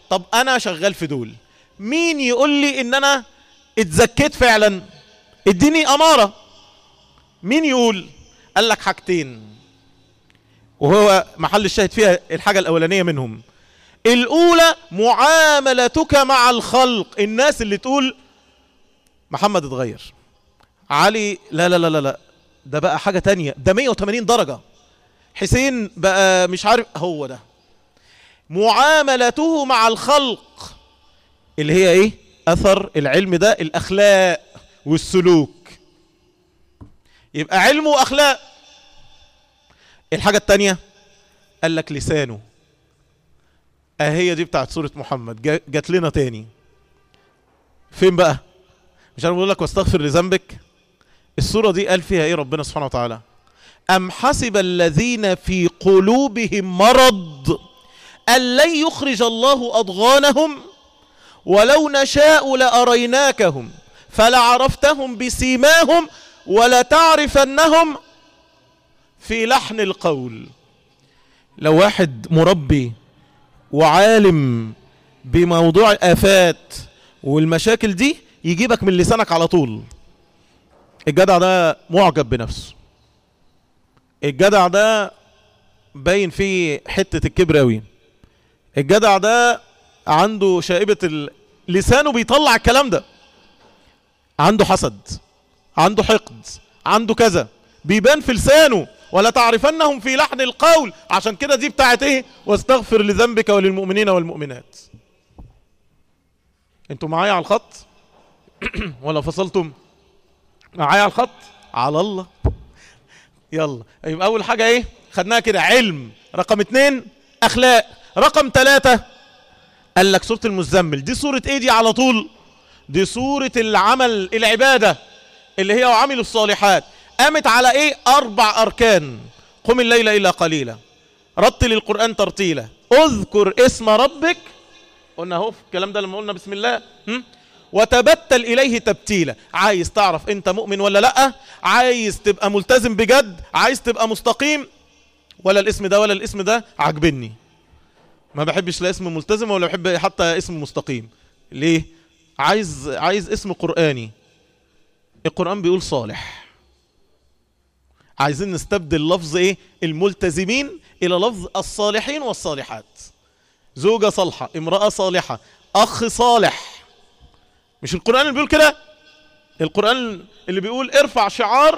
[SPEAKER 1] طب انا شغال في دول مين يقول لي ان انا اتزكيت فعلا اديني امارة مين يقول قال لك حاجتين وهو محل الشاهد فيها الحاجة الاولانية منهم الاولى معاملتك مع الخلق الناس اللي تقول محمد اتغير علي لا لا لا لا لا ده بقى حاجة تانية ده 180 درجة حسين بقى مش عارف هو ده معاملته مع الخلق اللي هي ايه اثر العلم ده الاخلاق والسلوك يبقى علم واخلاق الحاجة التانية قال لك لسانه اهي دي بتاعت سورة محمد جات لنا تاني فين بقى مش انا بقول لك واستغفر لذنبك السورة دي قال فيها ايه ربنا سبحانه وتعالى ام حسب الذين في قلوبهم مرض أن لن يخرج الله أضغانهم ولو نشاء لأريناكهم فلعرفتهم بسيماهم ولتعرفنهم في لحن القول لو واحد مربي وعالم بموضوع الآفات والمشاكل دي يجيبك من لسانك على طول الجدع ده معجب بنفسه الجدع ده باين فيه حتة الكبر قوي الجدع ده عنده شائبة ال... لسانه بيطلع الكلام ده عنده حسد عنده حقد عنده كذا بيبان في لسانه ولا تعرفنهم في لحن القول عشان كده دي بتاعت ايه واستغفر لذنبك وللمؤمنين والمؤمنات انتوا معايا على الخط ولا فصلتم معايا على الخط على الله يلا يبقى اول حاجة ايه خدناها كده علم رقم اتنين اخلاق رقم ثلاثة قال لك سورة المزمل دي سورة ايه دي على طول دي سورة العمل العبادة اللي هي وعمل الصالحات قامت على ايه اربع اركان قم الليل الا قليلا رتل القرآن ترتيلا اذكر اسم ربك قلنا اهو في الكلام ده لما قلنا بسم الله هم؟ وتبتل اليه تبتيلا عايز تعرف انت مؤمن ولا لا عايز تبقى ملتزم بجد عايز تبقى مستقيم ولا الاسم ده ولا الاسم ده عجبني ما بحبش لا اسم ملتزم ولا بحب حتى اسم مستقيم ليه عايز عايز اسم قرآني القرآن بيقول صالح عايزين نستبدل لفظ ايه الملتزمين الى لفظ الصالحين والصالحات زوجة صالحة امرأة صالحة اخ صالح مش القرآن اللي بيقول كده القرآن اللي بيقول ارفع شعار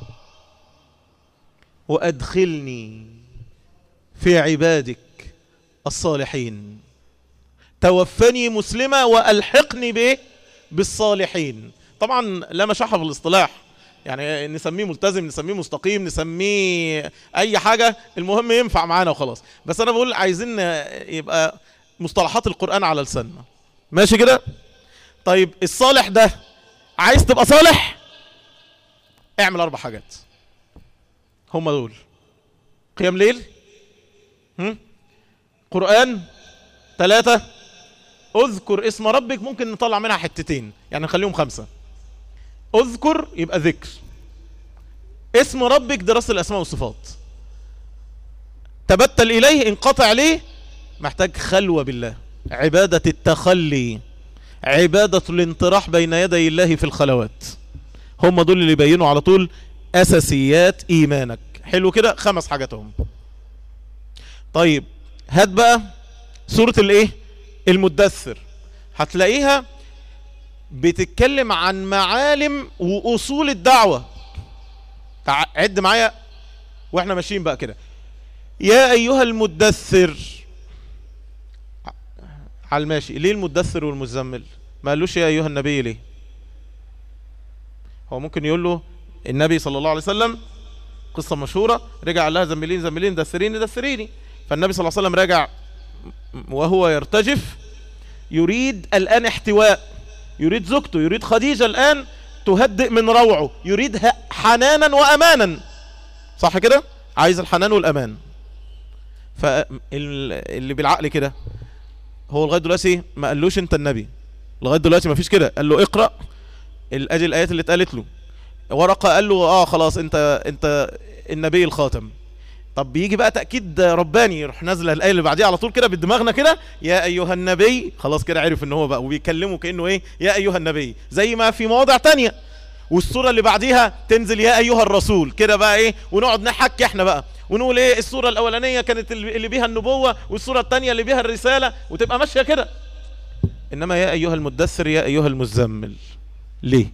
[SPEAKER 1] وادخلني في عبادك الصالحين توفني مسلمة والحقني بايه بالصالحين طبعا لا مشاحة في الاصطلاح يعني نسميه ملتزم نسميه مستقيم نسميه اي حاجة المهم ينفع معانا وخلاص بس انا بقول عايزين يبقى مصطلحات القرآن على لساننا ماشي كده طيب الصالح ده عايز تبقى صالح اعمل اربع حاجات هم دول قيام ليل هم؟ قرآن ثلاثة اذكر اسم ربك ممكن نطلع منها حتتين يعني نخليهم خمسة اذكر يبقى ذكر اسم ربك دراسة الاسماء والصفات تبتل اليه انقطع ليه محتاج خلوة بالله عبادة التخلي عبادة الانطراح بين يدي الله في الخلوات هم دول اللي يبينوا على طول اساسيات ايمانك حلو كده خمس حاجات هم طيب هات بقى سورة الايه المدثر هتلاقيها بتتكلم عن معالم واصول الدعوة عد معايا واحنا ماشيين بقى كده يا ايها المدثر على الماشي ليه المدثر والمزمل ما قالوش يا ايها النبي ليه هو ممكن يقول له النبي صلى الله عليه وسلم قصة مشهورة رجع لها زميلين زميلين دثريني دثريني فالنبي صلى الله عليه وسلم راجع وهو يرتجف يريد الآن احتواء يريد زوجته يريد خديجة الآن تهدئ من روعه يريد حنانا وأمانا صح كده عايز الحنان والأمان فاللي بالعقل كده هو لغاية دلوقتي ما قالوش انت النبي لغاية دلوقتي ما فيش كده قال له اقرأ ادي الآيات اللي اتقالت له ورقة قال له اه خلاص انت انت النبي الخاتم طب بيجي بقى تأكيد رباني يروح نازله الآية اللي بعديها على طول كده بدماغنا كده يا أيها النبي خلاص كده عرف ان هو بقى وبيكلمه كأنه ايه يا أيها النبي زي ما في مواضع تانية والسورة اللي بعديها تنزل يا أيها الرسول كده بقى ايه ونقعد نحكي احنا بقى ونقول ايه السورة الأولانية كانت اللي بيها النبوة والسورة الثانية اللي بيها الرسالة وتبقى ماشية كده إنما يا أيها المدثر يا أيها المزمل ليه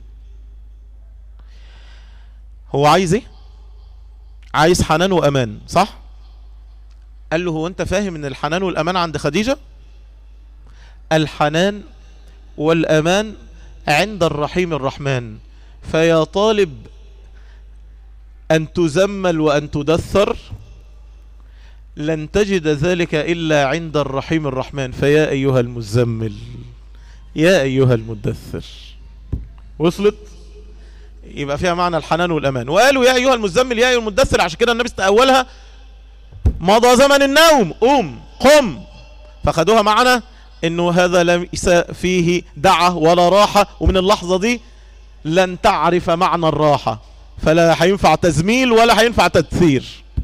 [SPEAKER 1] هو عايز ايه عايز حنان وأمان صح قال له هو أنت فاهم ان الحنان والأمان عند خديجة الحنان والأمان عند الرحيم الرحمن فيا طالب أن تزمل وأن تدثر لن تجد ذلك إلا عند الرحيم الرحمن فيا أيها المزمل يا أيها المدثر وصلت يبقى فيها معنى الحنان والأمان وقالوا يا أيها المزمل يا أيها المدثر عشان كده النبي استأولها مضى زمن النوم قوم قم فخدوها معنا انه هذا ليس فيه دعة ولا راحة ومن اللحظة دي لن تعرف معنى الراحة فلا هينفع تزميل ولا هينفع تدثير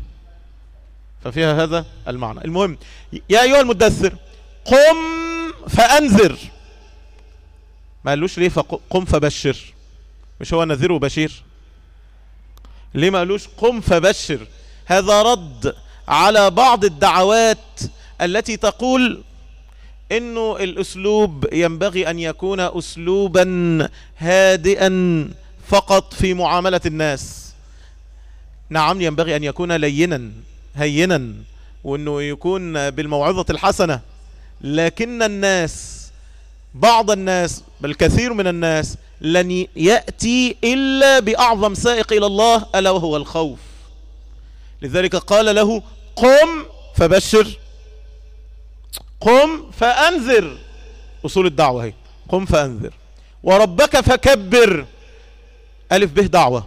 [SPEAKER 1] ففيها هذا المعنى المهم يا أيها المدثر قم فأنذر ما قالوش ليه فقم فبشر مش هو نذير وبشير ليه ما قالوش قم فبشر هذا رد على بعض الدعوات التي تقول انه الاسلوب ينبغي ان يكون اسلوبا هادئا فقط في معاملة الناس نعم ينبغي ان يكون لينا هينا وانه يكون بالموعظة الحسنة لكن الناس بعض الناس بل كثير من الناس لن يأتي إلا بأعظم سائق إلى الله ألا وهو الخوف لذلك قال له قم فبشر قم فأنذر أصول الدعوة هي قم فأنذر وربك فكبر ألف به دعوة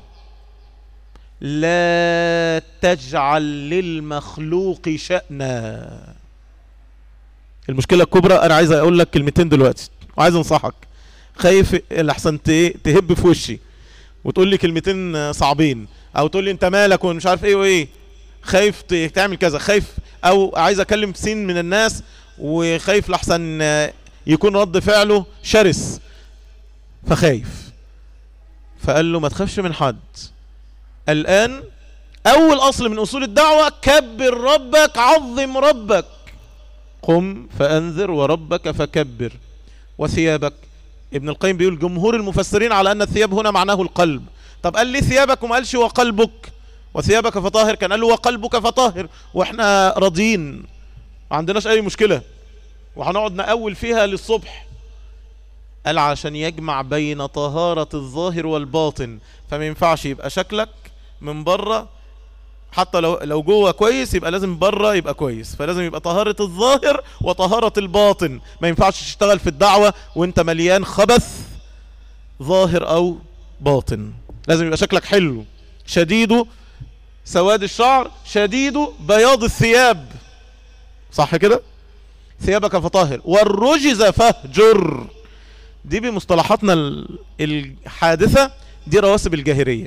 [SPEAKER 1] لا تجعل للمخلوق شأنا المشكلة الكبرى أنا عايز أقول لك كلمتين دلوقتي وعايز أنصحك خايف الأحسن تهب في وشي وتقول لي كلمتين صعبين أو تقول لي أنت مالك ومش عارف إيه وإيه خايف تعمل كذا خايف أو عايز أكلم سين من الناس وخايف لحسن يكون رد فعله شرس فخايف فقال له ما تخافش من حد الآن أول أصل من أصول الدعوة كبر ربك عظم ربك قم فأنذر وربك فكبر وثيابك ابن القيم بيقول جمهور المفسرين على أن الثياب هنا معناه القلب طب قال لي ثيابك وما قالش وقلبك وثيابك فطاهر كان قال له وقلبك فطاهر واحنا راضيين ما عندناش اي مشكلة وهنقعد نأول فيها للصبح قال عشان يجمع بين طهارة الظاهر والباطن فما ينفعش يبقى شكلك من بره حتى لو لو جوه كويس يبقى لازم بره يبقى كويس فلازم يبقى طهارة الظاهر وطهارة الباطن ما ينفعش تشتغل في الدعوة وانت مليان خبث ظاهر او باطن لازم يبقى شكلك حلو شديده سواد الشعر شديده بياض الثياب صح كده ثيابك فطاهر والرجز فهجر دي بمصطلحاتنا الحادثة دي رواسب الجاهرية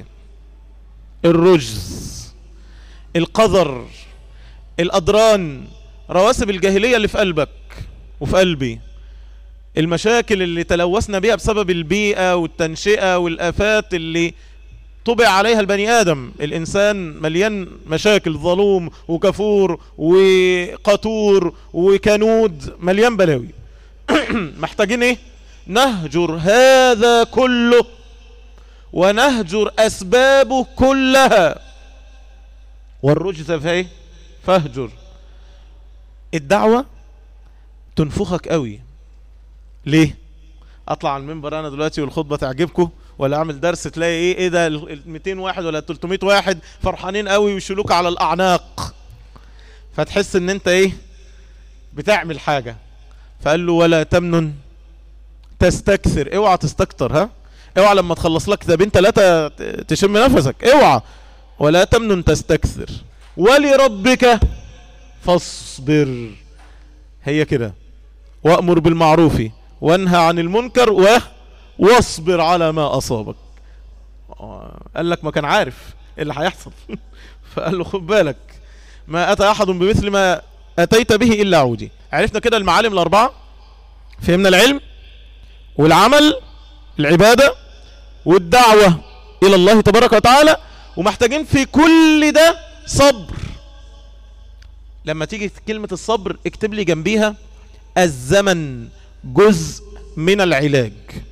[SPEAKER 1] الرجز القذر الأدران رواسب الجاهلية اللي في قلبك وفي قلبي المشاكل اللي تلوثنا بيها بسبب البيئة والتنشئة والآفات اللي طبع عليها البني آدم الإنسان مليان مشاكل ظلوم وكفور وقطور وكنود مليان بلاوي محتاجين ايه نهجر هذا كله ونهجر أسبابه كلها والرجز فايه فاهجر الدعوة تنفخك قوي ليه اطلع على المنبر انا دلوقتي والخطبة تعجبكم ولا اعمل درس تلاقي ايه ايه ده ال 200 واحد ولا 300 واحد فرحانين قوي ويشيلوك على الاعناق فتحس ان انت ايه بتعمل حاجة فقال له ولا تمنن تستكثر اوعى تستكتر ها اوعى لما تخلص لك كتابين ثلاثة تشم نفسك اوعى ولا تمنن تستكثر ولربك فاصبر هي كده وأمر بالمعروف وانهى عن المنكر و واصبر على ما أصابك قال لك ما كان عارف اللي هيحصل فقال له خد بالك ما أتى أحد بمثل ما أتيت به إلا عودي عرفنا كده المعالم الأربعة فهمنا العلم والعمل العبادة والدعوة إلى الله تبارك وتعالى ومحتاجين في كل ده صبر لما تيجي كلمة الصبر اكتب لي جنبيها الزمن جزء من العلاج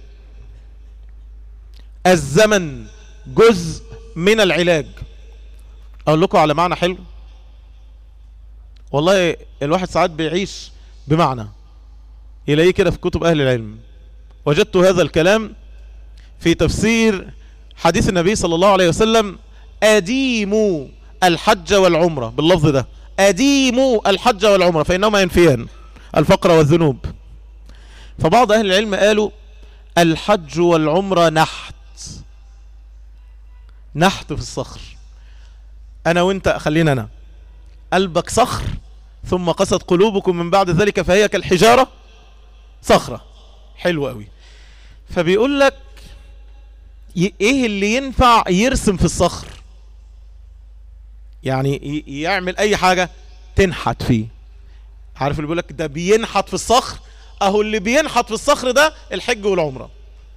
[SPEAKER 1] الزمن جزء من العلاج اقول لكم على معنى حلو والله الواحد ساعات بيعيش بمعنى يلاقيه كده في كتب اهل العلم وجدت هذا الكلام في تفسير حديث النبي صلى الله عليه وسلم أديموا الحج والعمرة باللفظ ده أديموا الحج والعمرة فإنهما ينفيان الفقر والذنوب فبعض أهل العلم قالوا الحج والعمرة نحت نحت في الصخر أنا وإنت خلينا أنا قلبك صخر ثم قست قلوبكم من بعد ذلك فهي كالحجارة صخرة حلو قوي فبيقول لك ايه اللي ينفع يرسم في الصخر يعني يعمل اي حاجة تنحت فيه عارف اللي بيقول لك ده بينحت في الصخر اهو اللي بينحت في الصخر ده الحج والعمرة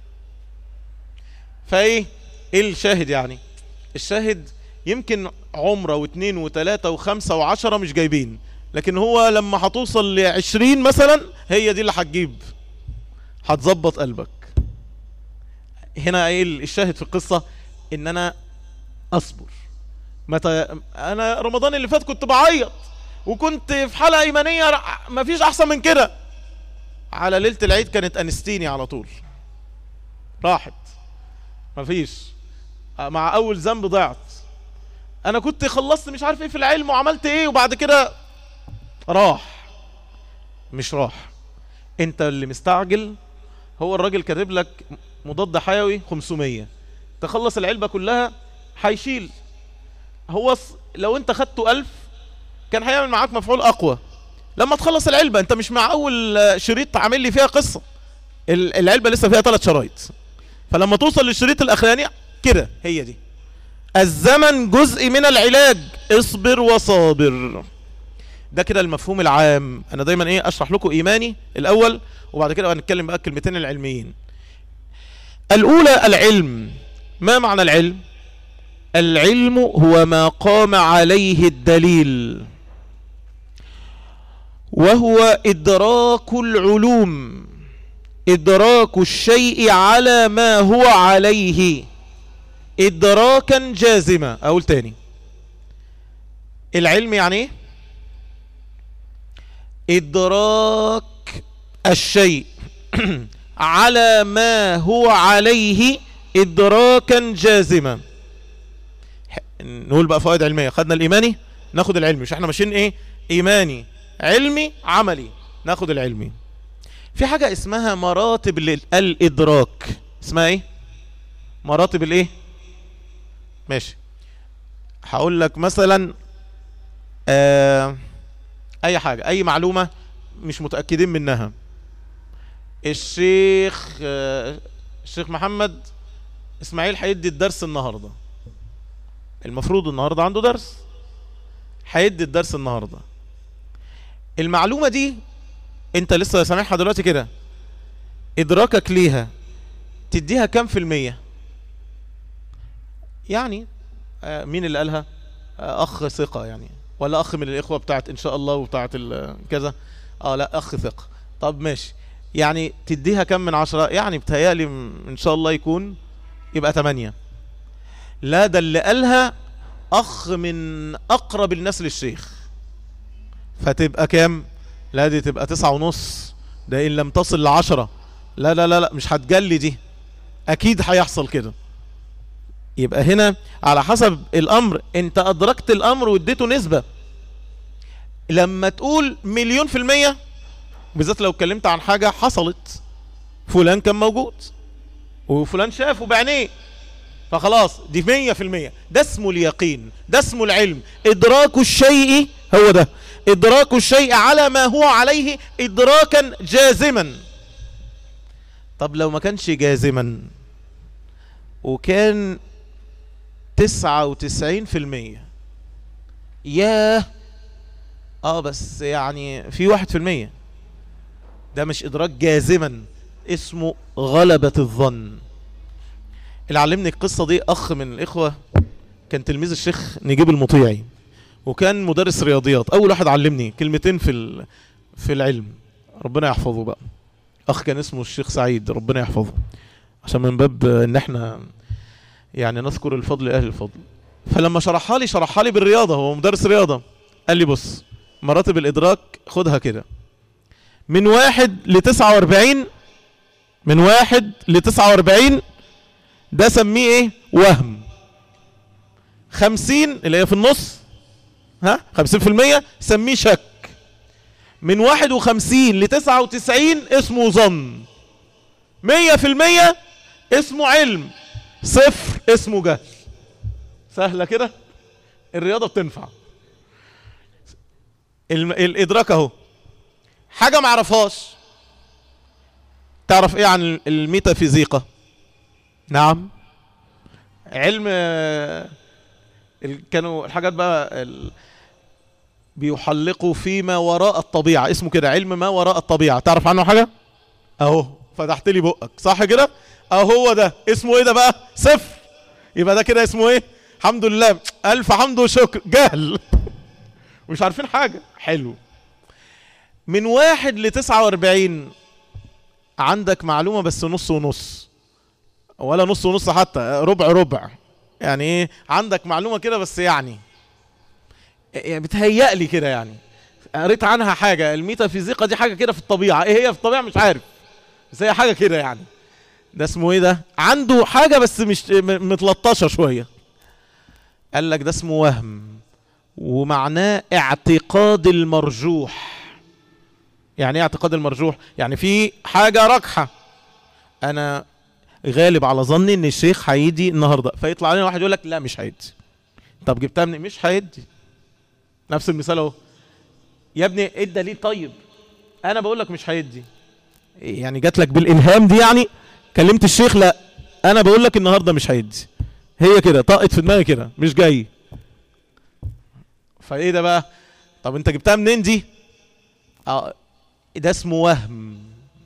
[SPEAKER 1] فايه ايه الشاهد يعني الشاهد يمكن عمرة واثنين وثلاثة وخمسة وعشرة مش جايبين لكن هو لما هتوصل لعشرين مثلا هي دي اللي هتجيب هتظبط قلبك هنا ايه الشاهد في القصة ان انا اصبر متى انا رمضان اللي فات كنت بعيط وكنت في حلقة ايمانية مفيش احسن من كده على ليلة العيد كانت انستيني على طول راحت مفيش مع اول ذنب ضعت انا كنت خلصت مش عارف ايه في العلم وعملت ايه وبعد كده راح مش راح انت اللي مستعجل هو الراجل كاتب لك مضاد حيوي 500 تخلص العلبة كلها هيشيل هو لو انت خدته 1000 كان هيعمل معاك مفعول اقوى لما تخلص العلبة انت مش مع اول شريط عامل لي فيها قصة العلبة لسه فيها ثلاث شرايط فلما توصل للشريط الاخراني كده هي دي الزمن جزء من العلاج اصبر وصابر ده كده المفهوم العام انا دايما ايه اشرح لكم ايماني الاول وبعد كده هنتكلم بقى الكلمتين العلميين الاولى العلم ما معنى العلم العلم هو ما قام عليه الدليل وهو ادراك العلوم ادراك الشيء على ما هو عليه ادراكا جازما اقول تاني العلم يعني ايه ادراك الشيء على ما هو عليه ادراكا جازما نقول بقى فوائد علمية خدنا الايماني ناخد العلمي مش احنا ماشيين ايه ايماني علمي عملي ناخد العلمي في حاجة اسمها مراتب الادراك اسمها ايه مراتب الايه ماشي هقول لك مثلا آه اي حاجة اي معلومة مش متأكدين منها الشيخ آه الشيخ محمد اسماعيل هيدي الدرس النهاردة المفروض النهاردة عنده درس هيدي الدرس النهاردة المعلومة دي انت لسه سامعها دلوقتي كده ادراكك ليها تديها كم في المية يعني آه مين اللي قالها آه اخ ثقة يعني ولا اخ من الاخوة بتاعت ان شاء الله وبتاعت كذا اه لا اخ ثقة طب ماشي يعني تديها كم من عشرة يعني بتهيألي ان شاء الله يكون يبقى تمانية لا ده اللي قالها اخ من اقرب الناس للشيخ فتبقى كام لا دي تبقى تسعة ونص ده ان لم تصل لعشرة لا لا لا لا مش هتجلي دي اكيد هيحصل كده يبقى هنا على حسب الامر انت ادركت الامر واديته نسبة لما تقول مليون في المية بالذات لو اتكلمت عن حاجة حصلت فلان كان موجود وفلان شافه بعينيه فخلاص دي مية في المية ده اسمه اليقين ده اسمه العلم ادراك الشيء هو ده ادراك الشيء على ما هو عليه ادراكا جازما طب لو ما كانش جازما وكان تسعة وتسعين في المية ياه اه بس يعني في واحد في المية ده مش ادراك جازما اسمه غلبة الظن اللي علمني القصة دي اخ من الاخوة كان تلميذ الشيخ نجيب المطيعي وكان مدرس رياضيات اول واحد علمني كلمتين في ال- في العلم ربنا يحفظه بقى اخ كان اسمه الشيخ سعيد ربنا يحفظه عشان من باب ان احنا يعني نذكر الفضل لاهل الفضل فلما شرحها لي شرحها لي بالرياضه هو مدرس رياضه قال لي بص مراتب الادراك خدها كده من واحد لتسعة واربعين من واحد لتسعة واربعين ده سميه ايه وهم خمسين اللي هي في النص ها خمسين في المية سميه شك من واحد وخمسين لتسعة وتسعين اسمه ظن مية في المية اسمه علم صفر اسمه جهل سهلة كده الرياضة بتنفع الم- الإدراك أهو حاجة معرفهاش تعرف إيه عن الميتافيزيقا نعم علم آه، ال- كانوا الحاجات بقى ال- بيحلقوا فيما وراء الطبيعة اسمه كده علم ما وراء الطبيعة تعرف عنه حاجة اهو فتحت لي بقك صح كده اهو هو ده اسمه ايه ده بقى صفر يبقى ده كده اسمه ايه الحمد لله الف حمد وشكر جهل مش عارفين حاجة حلو من واحد لتسعة واربعين عندك معلومة بس نص ونص ولا نص ونص حتى ربع ربع يعني ايه عندك معلومة كده بس يعني يعني بتهيأ لي كده يعني قريت عنها حاجة الميتافيزيقا دي حاجة كده في الطبيعة ايه هي في الطبيعة مش عارف بس هي حاجة كده يعني ده اسمه ايه ده عنده حاجة بس مش م- متلطشة شوية قال لك ده اسمه وهم ومعناه اعتقاد المرجوح يعني ايه اعتقاد المرجوح يعني في حاجة راجحة انا غالب على ظني ان الشيخ هيدي النهارده فيطلع علينا واحد يقول لك لا مش هيدي طب جبتها من مش هيدي نفس المثال اهو يا ابني ايه الدليل طيب انا بقول لك مش هيدي يعني جات لك بالالهام دي يعني كلمت الشيخ لا انا بقول لك النهارده مش هيدي هي كده طاقت في دماغي كده مش جاي فايه ده بقى طب انت جبتها منين دي اه ده اسمه وهم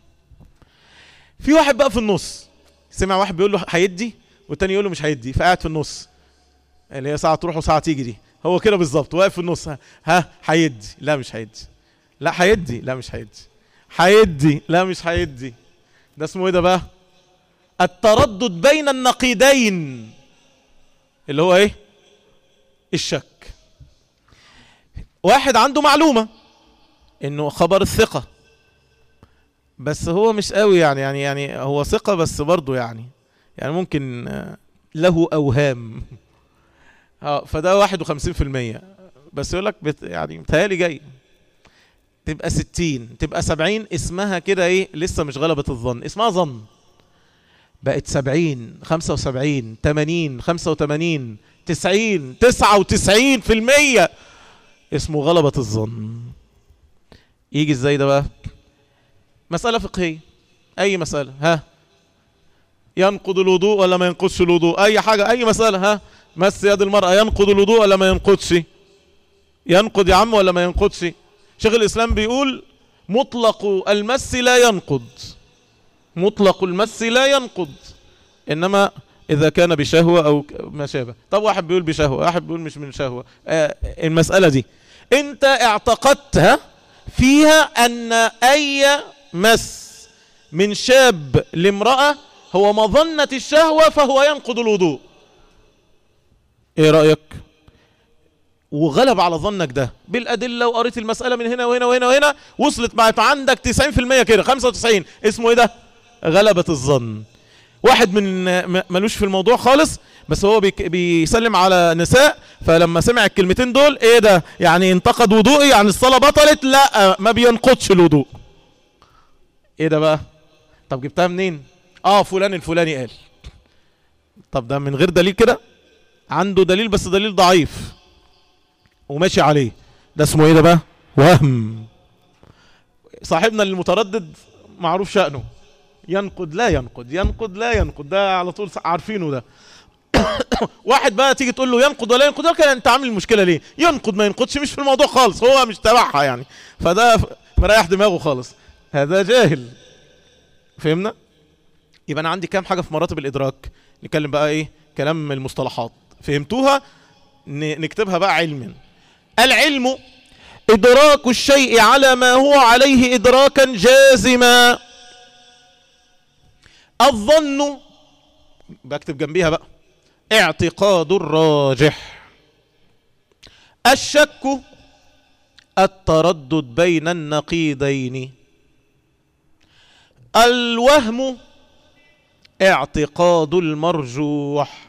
[SPEAKER 1] في واحد بقى في النص سمع واحد بيقول له هيدي والتاني يقول له مش هيدي فقاعد في النص اللي هي ساعه تروح وساعه تيجي دي هو كده بالظبط واقف في النص ها- ها هيدي لا مش هيدي لا هيدي لا مش هيدي هيدي لا مش هيدي ده اسمه ايه ده بقى التردد بين النقيضين اللي هو ايه الشك واحد عنده معلومة انه خبر الثقة بس هو مش قوي يعني يعني يعني هو ثقة بس برضه يعني يعني ممكن آه، له اوهام اه فده واحد وخمسين في المية بس يقول لك بت يعني متهيألي جاي تبقى ستين تبقى سبعين اسمها كده ايه لسه مش غلبة الظن اسمها ظن بقت سبعين خمسة وسبعين تمانين خمسة وتمانين تسعين تسعة وتسعين في المية اسمه غلبة الظن يجي ازاي ده بقى مسألة فقهية اي مسألة ها ينقض الوضوء ولا ما ينقضش الوضوء اي حاجة اي مسألة ها مس يد المرأة ينقض الوضوء ولا ما ينقضش ينقض يا عم ولا ما ينقضش شيخ الاسلام بيقول مطلق المس لا ينقض مطلق المس لا ينقض انما اذا كان بشهوة او ك- ما شابه طب واحد بيقول بشهوة واحد بيقول مش من شهوة آه المسألة دي انت اعتقدتها فيها ان اي مس من شاب لامرأة هو مظنة الشهوة فهو ينقض الوضوء ايه رأيك وغلب على ظنك ده بالأدلة وقريت المسألة من هنا وهنا وهنا وهنا وصلت بقت عندك 90% كده 95 اسمه ايه ده غلبة الظن واحد من م- ملوش في الموضوع خالص بس هو بيك- بيسلم على نساء فلما سمع الكلمتين دول ايه ده يعني انتقد وضوئي يعني الصلاة بطلت لا ما بينقضش الوضوء ايه ده بقى طب جبتها منين اه فلان الفلاني قال طب ده من غير دليل كده عنده دليل بس دليل ضعيف وماشي عليه ده اسمه ايه ده بقى وهم صاحبنا المتردد معروف شأنه ينقد لا ينقد ينقد لا ينقد ده على طول عارفينه ده واحد بقى تيجي تقول له ينقض ولا ينقض يقول لك انت عامل المشكله ليه ينقض ما ينقضش مش في الموضوع خالص هو مش تبعها يعني فده مريح دماغه خالص هذا جاهل فهمنا يبقى انا عندي كام حاجه في مراتب الادراك نتكلم بقى ايه كلام المصطلحات فهمتوها نكتبها بقى علما العلم ادراك الشيء على ما هو عليه ادراكا جازما الظن بكتب جنبيها بقى اعتقاد الراجح الشك التردد بين النقيضين الوهم اعتقاد المرجوح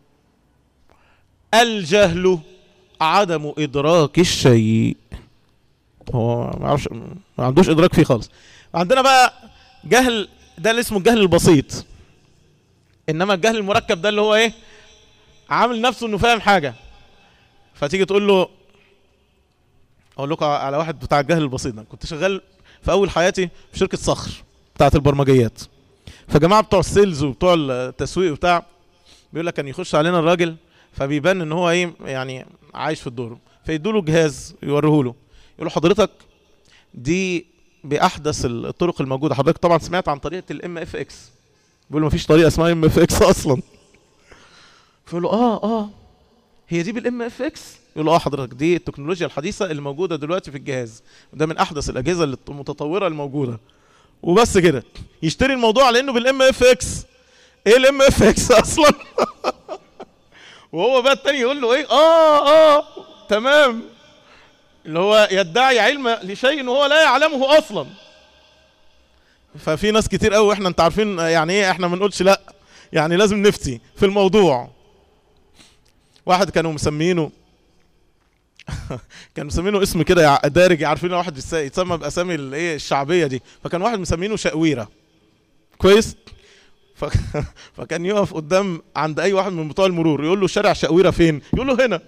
[SPEAKER 1] الجهل عدم ادراك الشيء هو ما يعرفش ما عندوش ادراك فيه خالص عندنا بقى جهل ده اللي اسمه الجهل البسيط انما الجهل المركب ده اللي هو ايه عامل نفسه انه فاهم حاجه فتيجي تقول له اقول لكم على واحد بتاع الجهل البسيط ده كنت شغال في اول حياتي في شركه صخر بتاعه البرمجيات فجماعه بتوع السيلز وبتوع التسويق وبتاع بيقول لك كان يخش علينا الراجل فبيبان ان هو ايه يعني عايش في الدور فيدوا له جهاز يوريه له يقول له حضرتك دي باحدث الطرق الموجوده حضرتك طبعا سمعت عن طريقه الام اف اكس بيقول له مفيش طريقه اسمها ام اف اكس اصلا فيقول له اه اه هي دي بالام اف اكس يقول له اه حضرتك دي التكنولوجيا الحديثه اللي موجوده دلوقتي في الجهاز وده من احدث الاجهزه المتطوره الموجوده وبس كده يشتري الموضوع على انه بالام اف اكس ايه الام اف اكس اصلا وهو بقى التاني يقول له ايه اه اه تمام اللي هو يدعي علم لشيء وهو لا يعلمه اصلا ففي ناس كتير قوي احنا انت عارفين يعني ايه احنا ما نقولش لا يعني لازم نفتي في الموضوع واحد كانوا مسمينه كان مسمينه اسم كده دارج عارفين واحد يتسمى باسامي الايه الشعبيه دي فكان واحد مسمينه شقويره كويس فكان يقف قدام عند اي واحد من بتوع المرور يقول له شارع شقويره فين يقول له هنا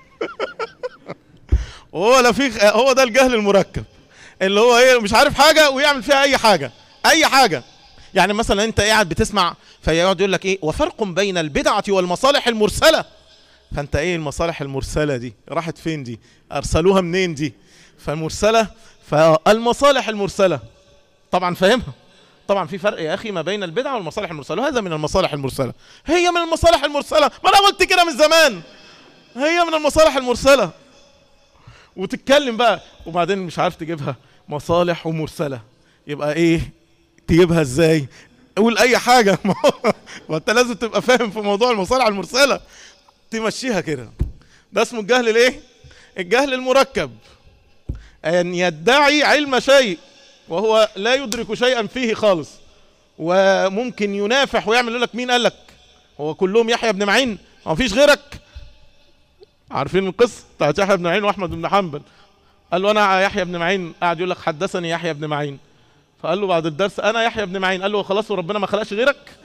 [SPEAKER 1] وهو لا في هو ده الجهل المركب اللي هو ايه مش عارف حاجه ويعمل فيها اي حاجه اي حاجه يعني مثلا انت قاعد بتسمع فيقعد يقول لك ايه وفرق بين البدعه والمصالح المرسله فانت ايه المصالح المرسله دي راحت فين دي ارسلوها منين دي فالمرسله فالمصالح المرسله طبعا فاهمها طبعا في فرق يا اخي ما بين البدعه والمصالح المرسله وهذا من المصالح المرسله هي من المصالح المرسله ما انا قلت كده من زمان هي من المصالح المرسله وتتكلم بقى وبعدين مش عارف تجيبها مصالح ومرسله يبقى ايه تجيبها ازاي قول اي حاجه ما انت لازم تبقى فاهم في موضوع المصالح المرسله تمشيها كده ده اسمه الجهل الايه الجهل المركب ان يدعي علم شيء وهو لا يدرك شيئا فيه خالص وممكن ينافح ويعمل لك مين قال لك هو كلهم يحيى بن معين ما فيش غيرك عارفين القصه بتاعت يحيى بن معين واحمد بن حنبل قال له انا يحيى بن معين قاعد يقول لك حدثني يحيى بن معين فقال له بعد الدرس انا يحيى بن معين قال له خلاص وربنا ما خلقش غيرك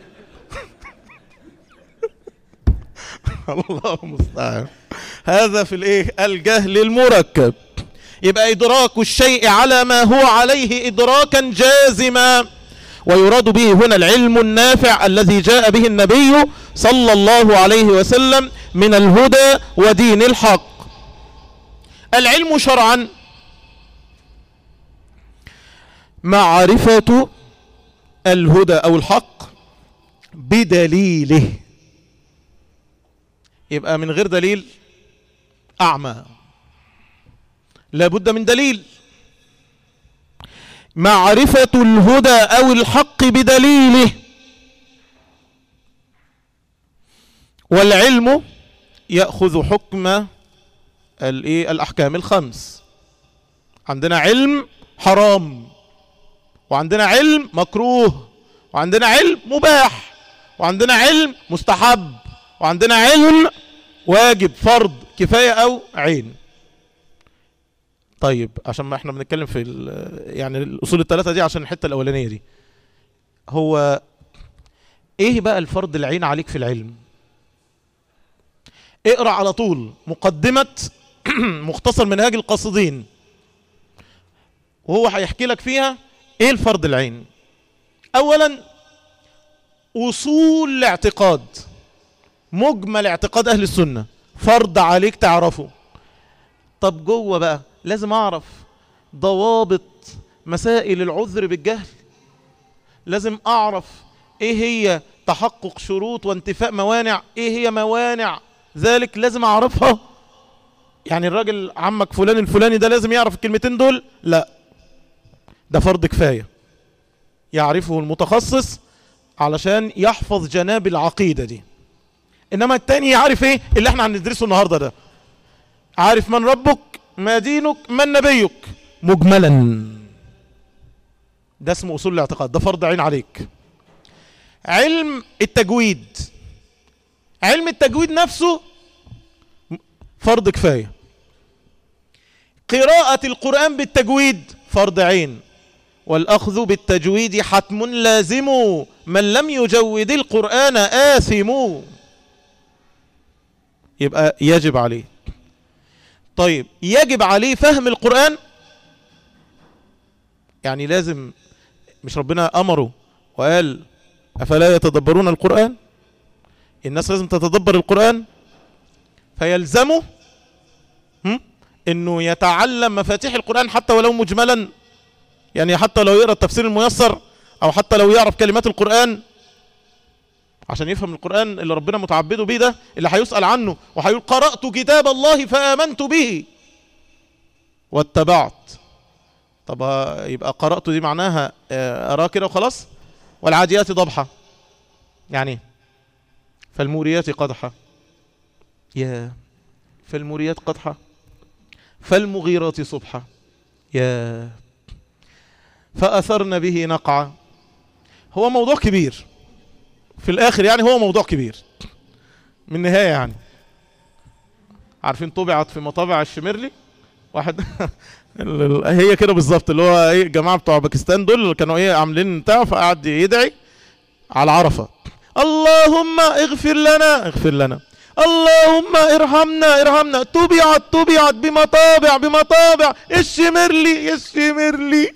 [SPEAKER 1] الله المستعان هذا في الايه الجهل المركب يبقى ادراك الشيء على ما هو عليه ادراكا جازما ويراد به هنا العلم النافع الذي جاء به النبي صلى الله عليه وسلم من الهدى ودين الحق العلم شرعا معرفة الهدى أو الحق بدليله يبقى من غير دليل أعمى لابد من دليل معرفة الهدى أو الحق بدليله والعلم يأخذ حكم الأحكام الخمس عندنا علم حرام وعندنا علم مكروه وعندنا علم مباح وعندنا علم مستحب وعندنا علم واجب فرض كفاية أو عين طيب عشان ما احنا بنتكلم في يعني الاصول الثلاثه دي عشان الحته الاولانيه دي هو ايه بقى الفرض العين عليك في العلم اقرا على طول مقدمه مختصر منهاج القاصدين وهو هيحكي لك فيها ايه الفرض العين اولا اصول الاعتقاد مجمل اعتقاد اهل السنة فرض عليك تعرفه طب جوه بقى لازم اعرف ضوابط مسائل العذر بالجهل لازم اعرف ايه هي تحقق شروط وانتفاء موانع ايه هي موانع ذلك لازم اعرفها يعني الراجل عمك فلان الفلاني ده لازم يعرف الكلمتين دول لا ده فرض كفاية يعرفه المتخصص علشان يحفظ جناب العقيدة دي انما التاني يعرف ايه اللي احنا هندرسه النهاردة ده عارف من ربك ما دينك من نبيك مجملا ده اسمه اصول الاعتقاد ده فرض عين عليك علم التجويد علم التجويد نفسه فرض كفاية قراءة القرآن بالتجويد فرض عين والأخذ بالتجويد حتم لازم من لم يجود القرآن آثم يبقى يجب عليه طيب يجب عليه فهم القرآن يعني لازم مش ربنا أمره وقال أفلا يتدبرون القرآن الناس لازم تتدبر القرآن فيلزمه هم؟ انه يتعلم مفاتيح القرآن حتى ولو مجملا يعني حتى لو يقرأ التفسير الميسر او حتى لو يعرف كلمات القرآن عشان يفهم القرآن اللي ربنا متعبده بيه ده اللي هيسأل عنه وهيقول قرأت كتاب الله فآمنت به واتبعت طب يبقى قرأت دي معناها أراه كده وخلاص والعاديات ضبحة يعني فالموريات قدحة يا فالموريات قدحة فالمغيرات صبحة يا فأثرن به نقعة هو موضوع كبير في الآخر يعني هو موضوع كبير من النهاية يعني عارفين طبعت في مطابع الشمرلي واحد هي كده بالظبط اللي هو ايه الجماعه بتوع باكستان دول كانوا ايه عاملين بتاع فقعد يدعي على عرفه اللهم اغفر لنا اغفر لنا اللهم ارحمنا ارحمنا طبعت طبعت بمطابع بمطابع الشمرلي الشمرلي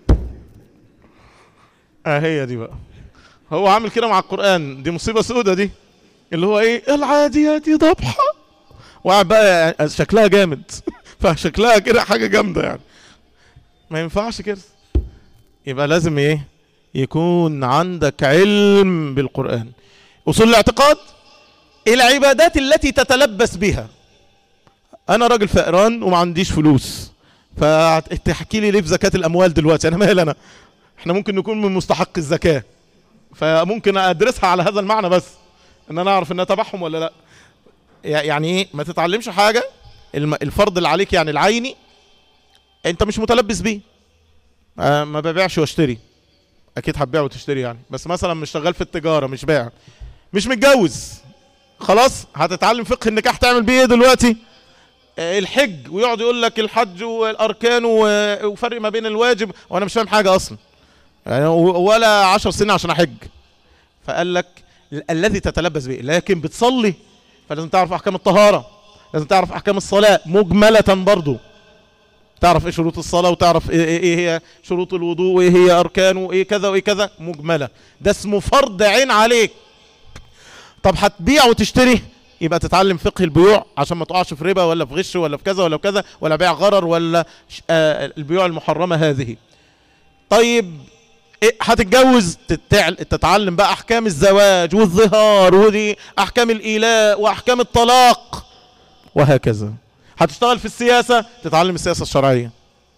[SPEAKER 1] اه هي دي بقى هو عامل كده مع القرآن دي مصيبة سودة دي اللي هو ايه العاديات ضبحة وقاعد بقى شكلها جامد فشكلها كده حاجة جامدة يعني ما ينفعش كده يبقى لازم ايه يكون عندك علم بالقرآن اصول الاعتقاد العبادات التي تتلبس بها انا راجل فقران وما عنديش فلوس فتحكي لي ليه في زكاة الاموال دلوقتي انا مال انا احنا ممكن نكون من مستحق الزكاة فممكن ادرسها على هذا المعنى بس ان انا اعرف انها تبعهم ولا لا يعني ايه ما تتعلمش حاجة الفرض اللي عليك يعني العيني انت مش متلبس بيه آه ما ببيعش واشتري اكيد هتبيع وتشتري يعني بس مثلا مش شغال في التجارة مش بايع مش متجوز خلاص هتتعلم فقه النكاح تعمل بيه ايه دلوقتي آه الحج ويقعد يقول لك الحج والاركان وفرق ما بين الواجب وانا مش فاهم حاجة اصلا يعني ولا عشر سنين عشان احج فقال لك الذي تتلبس به لكن بتصلي فلازم تعرف احكام الطهارة لازم تعرف احكام الصلاة مجملة برضو تعرف ايه شروط الصلاة وتعرف ايه, إيه هي شروط الوضوء وايه هي اركانه وايه كذا وايه كذا مجملة ده اسمه فرض عين عليك طب هتبيع وتشتري يبقى تتعلم فقه البيوع عشان ما تقعش في ربا ولا في غش ولا في كذا ولا في كذا ولا بيع غرر ولا آه البيوع المحرمة هذه طيب إيه هتتجوز تتعلم بقى احكام الزواج والظهار ودي احكام الايلاء واحكام الطلاق وهكذا هتشتغل في السياسة تتعلم السياسة الشرعية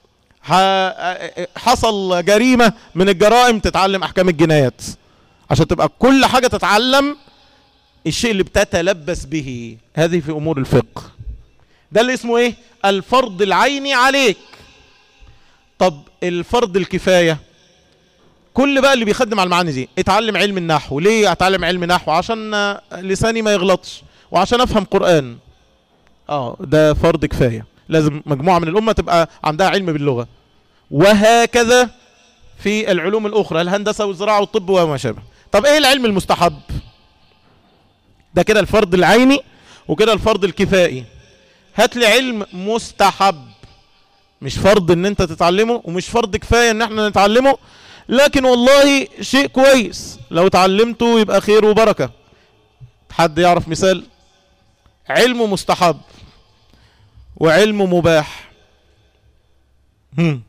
[SPEAKER 1] حصل جريمة من الجرائم تتعلم احكام الجنايات عشان تبقى كل حاجة تتعلم الشيء اللي بتتلبس به هذه في امور الفقه ده اللي اسمه ايه الفرض العيني عليك طب الفرض الكفاية كل بقى اللي بيخدم على المعاني دي اتعلم علم النحو ليه اتعلم علم نحو عشان لساني ما يغلطش وعشان افهم قرآن اه ده فرض كفاية لازم مجموعة من الأمة تبقى عندها علم باللغة وهكذا في العلوم الأخرى الهندسة والزراعة والطب وما شابه طب ايه العلم المستحب ده كده الفرض العيني وكده الفرض الكفائي هات لي علم مستحب مش فرض ان انت تتعلمه ومش فرض كفاية ان احنا نتعلمه لكن والله شيء كويس لو اتعلمته يبقى خير وبركة حد يعرف مثال علم مستحب وعلم مباح هم.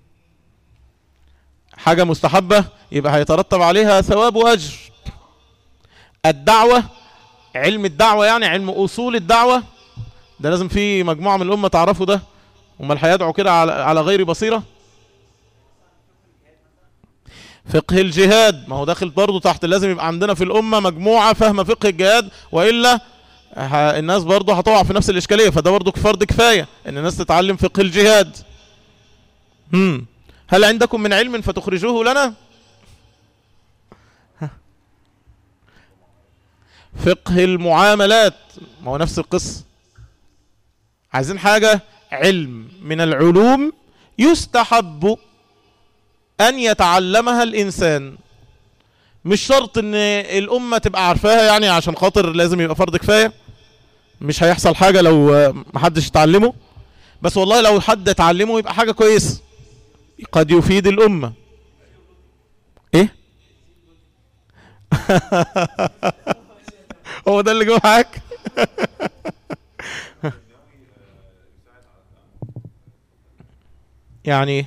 [SPEAKER 1] حاجة مستحبة يبقى هيترتب عليها ثواب وأجر الدعوة علم الدعوة يعني علم أصول الدعوة ده لازم في مجموعة من الأمة تعرفوا ده امال هيدعوا كده على على غير بصيرة فقه الجهاد ما هو داخل برضه تحت لازم يبقى عندنا في الأمة مجموعة فاهمة فقه الجهاد وإلا ه- الناس برضه هتقع في نفس الإشكالية فده برضه فرض كفاية إن الناس تتعلم فقه الجهاد هم. هل عندكم من علم فتخرجوه لنا ها. فقه المعاملات ما هو نفس القصة عايزين حاجة علم من العلوم يستحب أن يتعلمها الإنسان مش شرط ان الأمة تبقى عارفاها يعني عشان خاطر لازم يبقى فرض كفاية مش هيحصل حاجة لو آه، محدش يتعلمه بس والله لو حد اتعلمه يبقى حاجة كويسة قد يفيد الأمة ايه هو ده اللي جوه معاك يعني إيه؟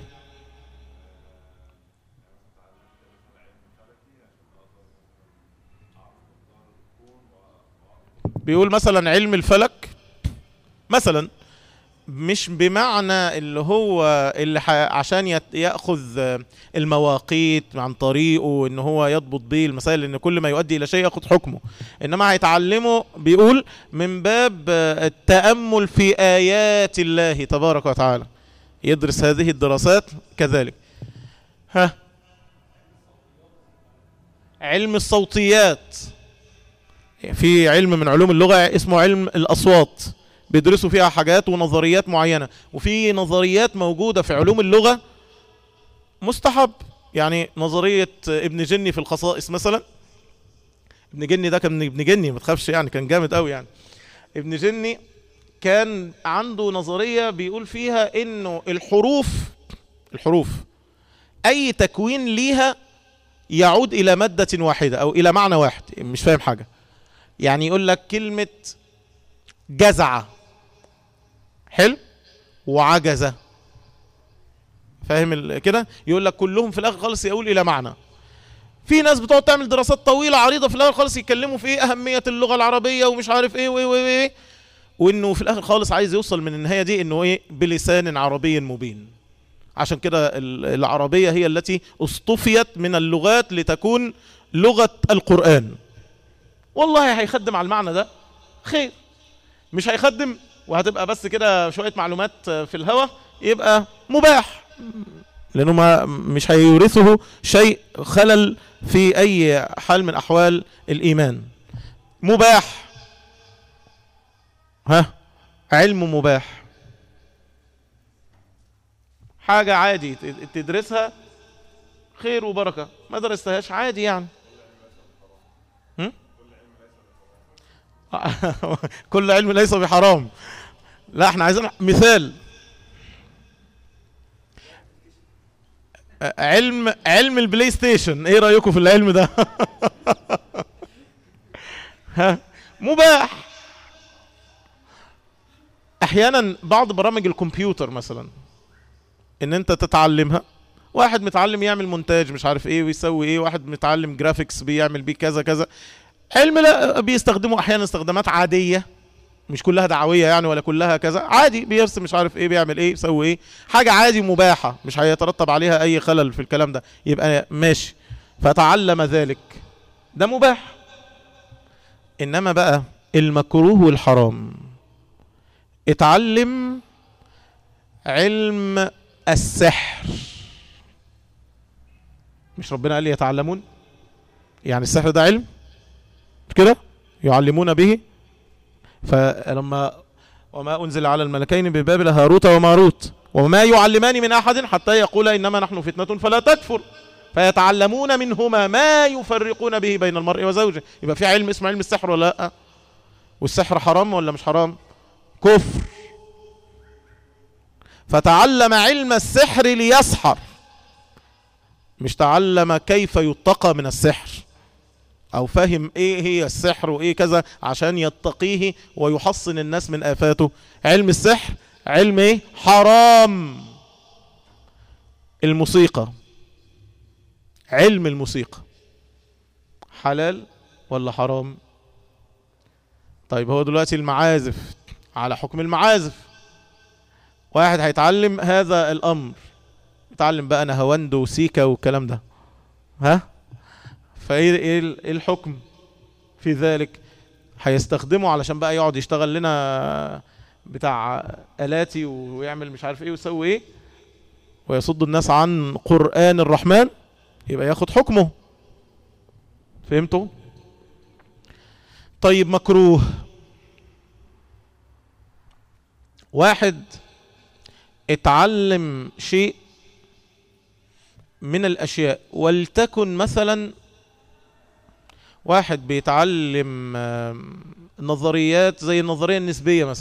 [SPEAKER 1] بيقول مثلا علم الفلك مثلا مش بمعنى اللي هو اللي ح... عشان يت... ياخذ المواقيت عن طريقه ان هو يضبط بيه المسائل ان كل ما يؤدي الى شيء ياخذ حكمه انما هيتعلمه بيقول من باب التامل في ايات الله تبارك وتعالى يدرس هذه الدراسات كذلك ها علم الصوتيات في علم من علوم اللغة اسمه علم الأصوات بيدرسوا فيها حاجات ونظريات معينة وفي نظريات موجودة في علوم اللغة مستحب يعني نظرية ابن جني في الخصائص مثلا ابن جني ده كان ابن جني ما تخافش يعني كان جامد قوي يعني ابن جني كان عنده نظرية بيقول فيها انه الحروف الحروف اي تكوين ليها يعود الى مادة واحدة او الى معنى واحد مش فاهم حاجة يعني يقول لك كلمة جزعة حلو وعجزة فاهم ال- كده يقول لك كلهم في الاخر خالص يقول الى معنى في ناس بتقعد تعمل دراسات طويلة عريضة في الاخر خالص يتكلموا في ايه اهمية اللغة العربية ومش عارف ايه وايه وايه, وإيه وانه في الاخر خالص عايز يوصل من النهاية دي انه ايه بلسان عربي مبين عشان كده ال- العربية هي التي اصطفيت من اللغات لتكون لغة القرآن والله هيخدم على المعنى ده خير مش هيخدم وهتبقى بس كده شوية معلومات في الهوا يبقى مباح لانه ما مش هيورثه شيء خلل في اي حال من احوال الايمان مباح ها علم مباح حاجة عادي ت- تدرسها خير وبركة ما درستهاش عادي يعني هم؟ كل علم ليس بحرام لا احنا عايزين مثال علم علم البلاي ستيشن ايه رايكم في العلم ده ها مباح احيانا بعض برامج الكمبيوتر مثلا ان انت تتعلمها واحد متعلم يعمل مونتاج مش عارف ايه ويسوي ايه واحد متعلم جرافيكس بيعمل بيه كذا كذا علم لا بيستخدموا احيانا استخدامات عاديه مش كلها دعويه يعني ولا كلها كذا عادي بيرسم مش عارف ايه بيعمل ايه يسوي ايه حاجه عادي مباحه مش هيترتب عليها اي خلل في الكلام ده يبقى ماشي فتعلم ذلك ده مباح انما بقى المكروه والحرام اتعلم علم السحر مش ربنا قال لي يتعلمون يعني السحر ده علم مش كده يعلمون به فلما وما أنزل على الملكين ببابل هاروت وماروت وما يعلمان من أحد حتى يقول إنما نحن فتنة فلا تكفر فيتعلمون منهما ما يفرقون به بين المرء وزوجه يبقى في علم اسمه علم السحر ولا لا والسحر حرام ولا مش حرام كفر فتعلم علم السحر ليسحر مش تعلم كيف يتقى من السحر او فاهم ايه هي السحر وايه كذا عشان يتقيه ويحصن الناس من افاته علم السحر علم ايه حرام الموسيقى علم الموسيقى حلال ولا حرام طيب هو دلوقتي المعازف على حكم المعازف واحد هيتعلم هذا الامر يتعلم بقى نهواند وسيكا والكلام ده ها فايه ايه ايه الحكم في ذلك هيستخدمه علشان بقى يقعد يشتغل لنا بتاع الاتي ويعمل مش عارف ايه ويسوي ايه ويصد الناس عن قرآن الرحمن يبقى ياخد حكمه فهمتوا طيب مكروه واحد اتعلم شيء من الاشياء ولتكن مثلا واحد بيتعلم نظريات زي النظريه النسبيه مثلا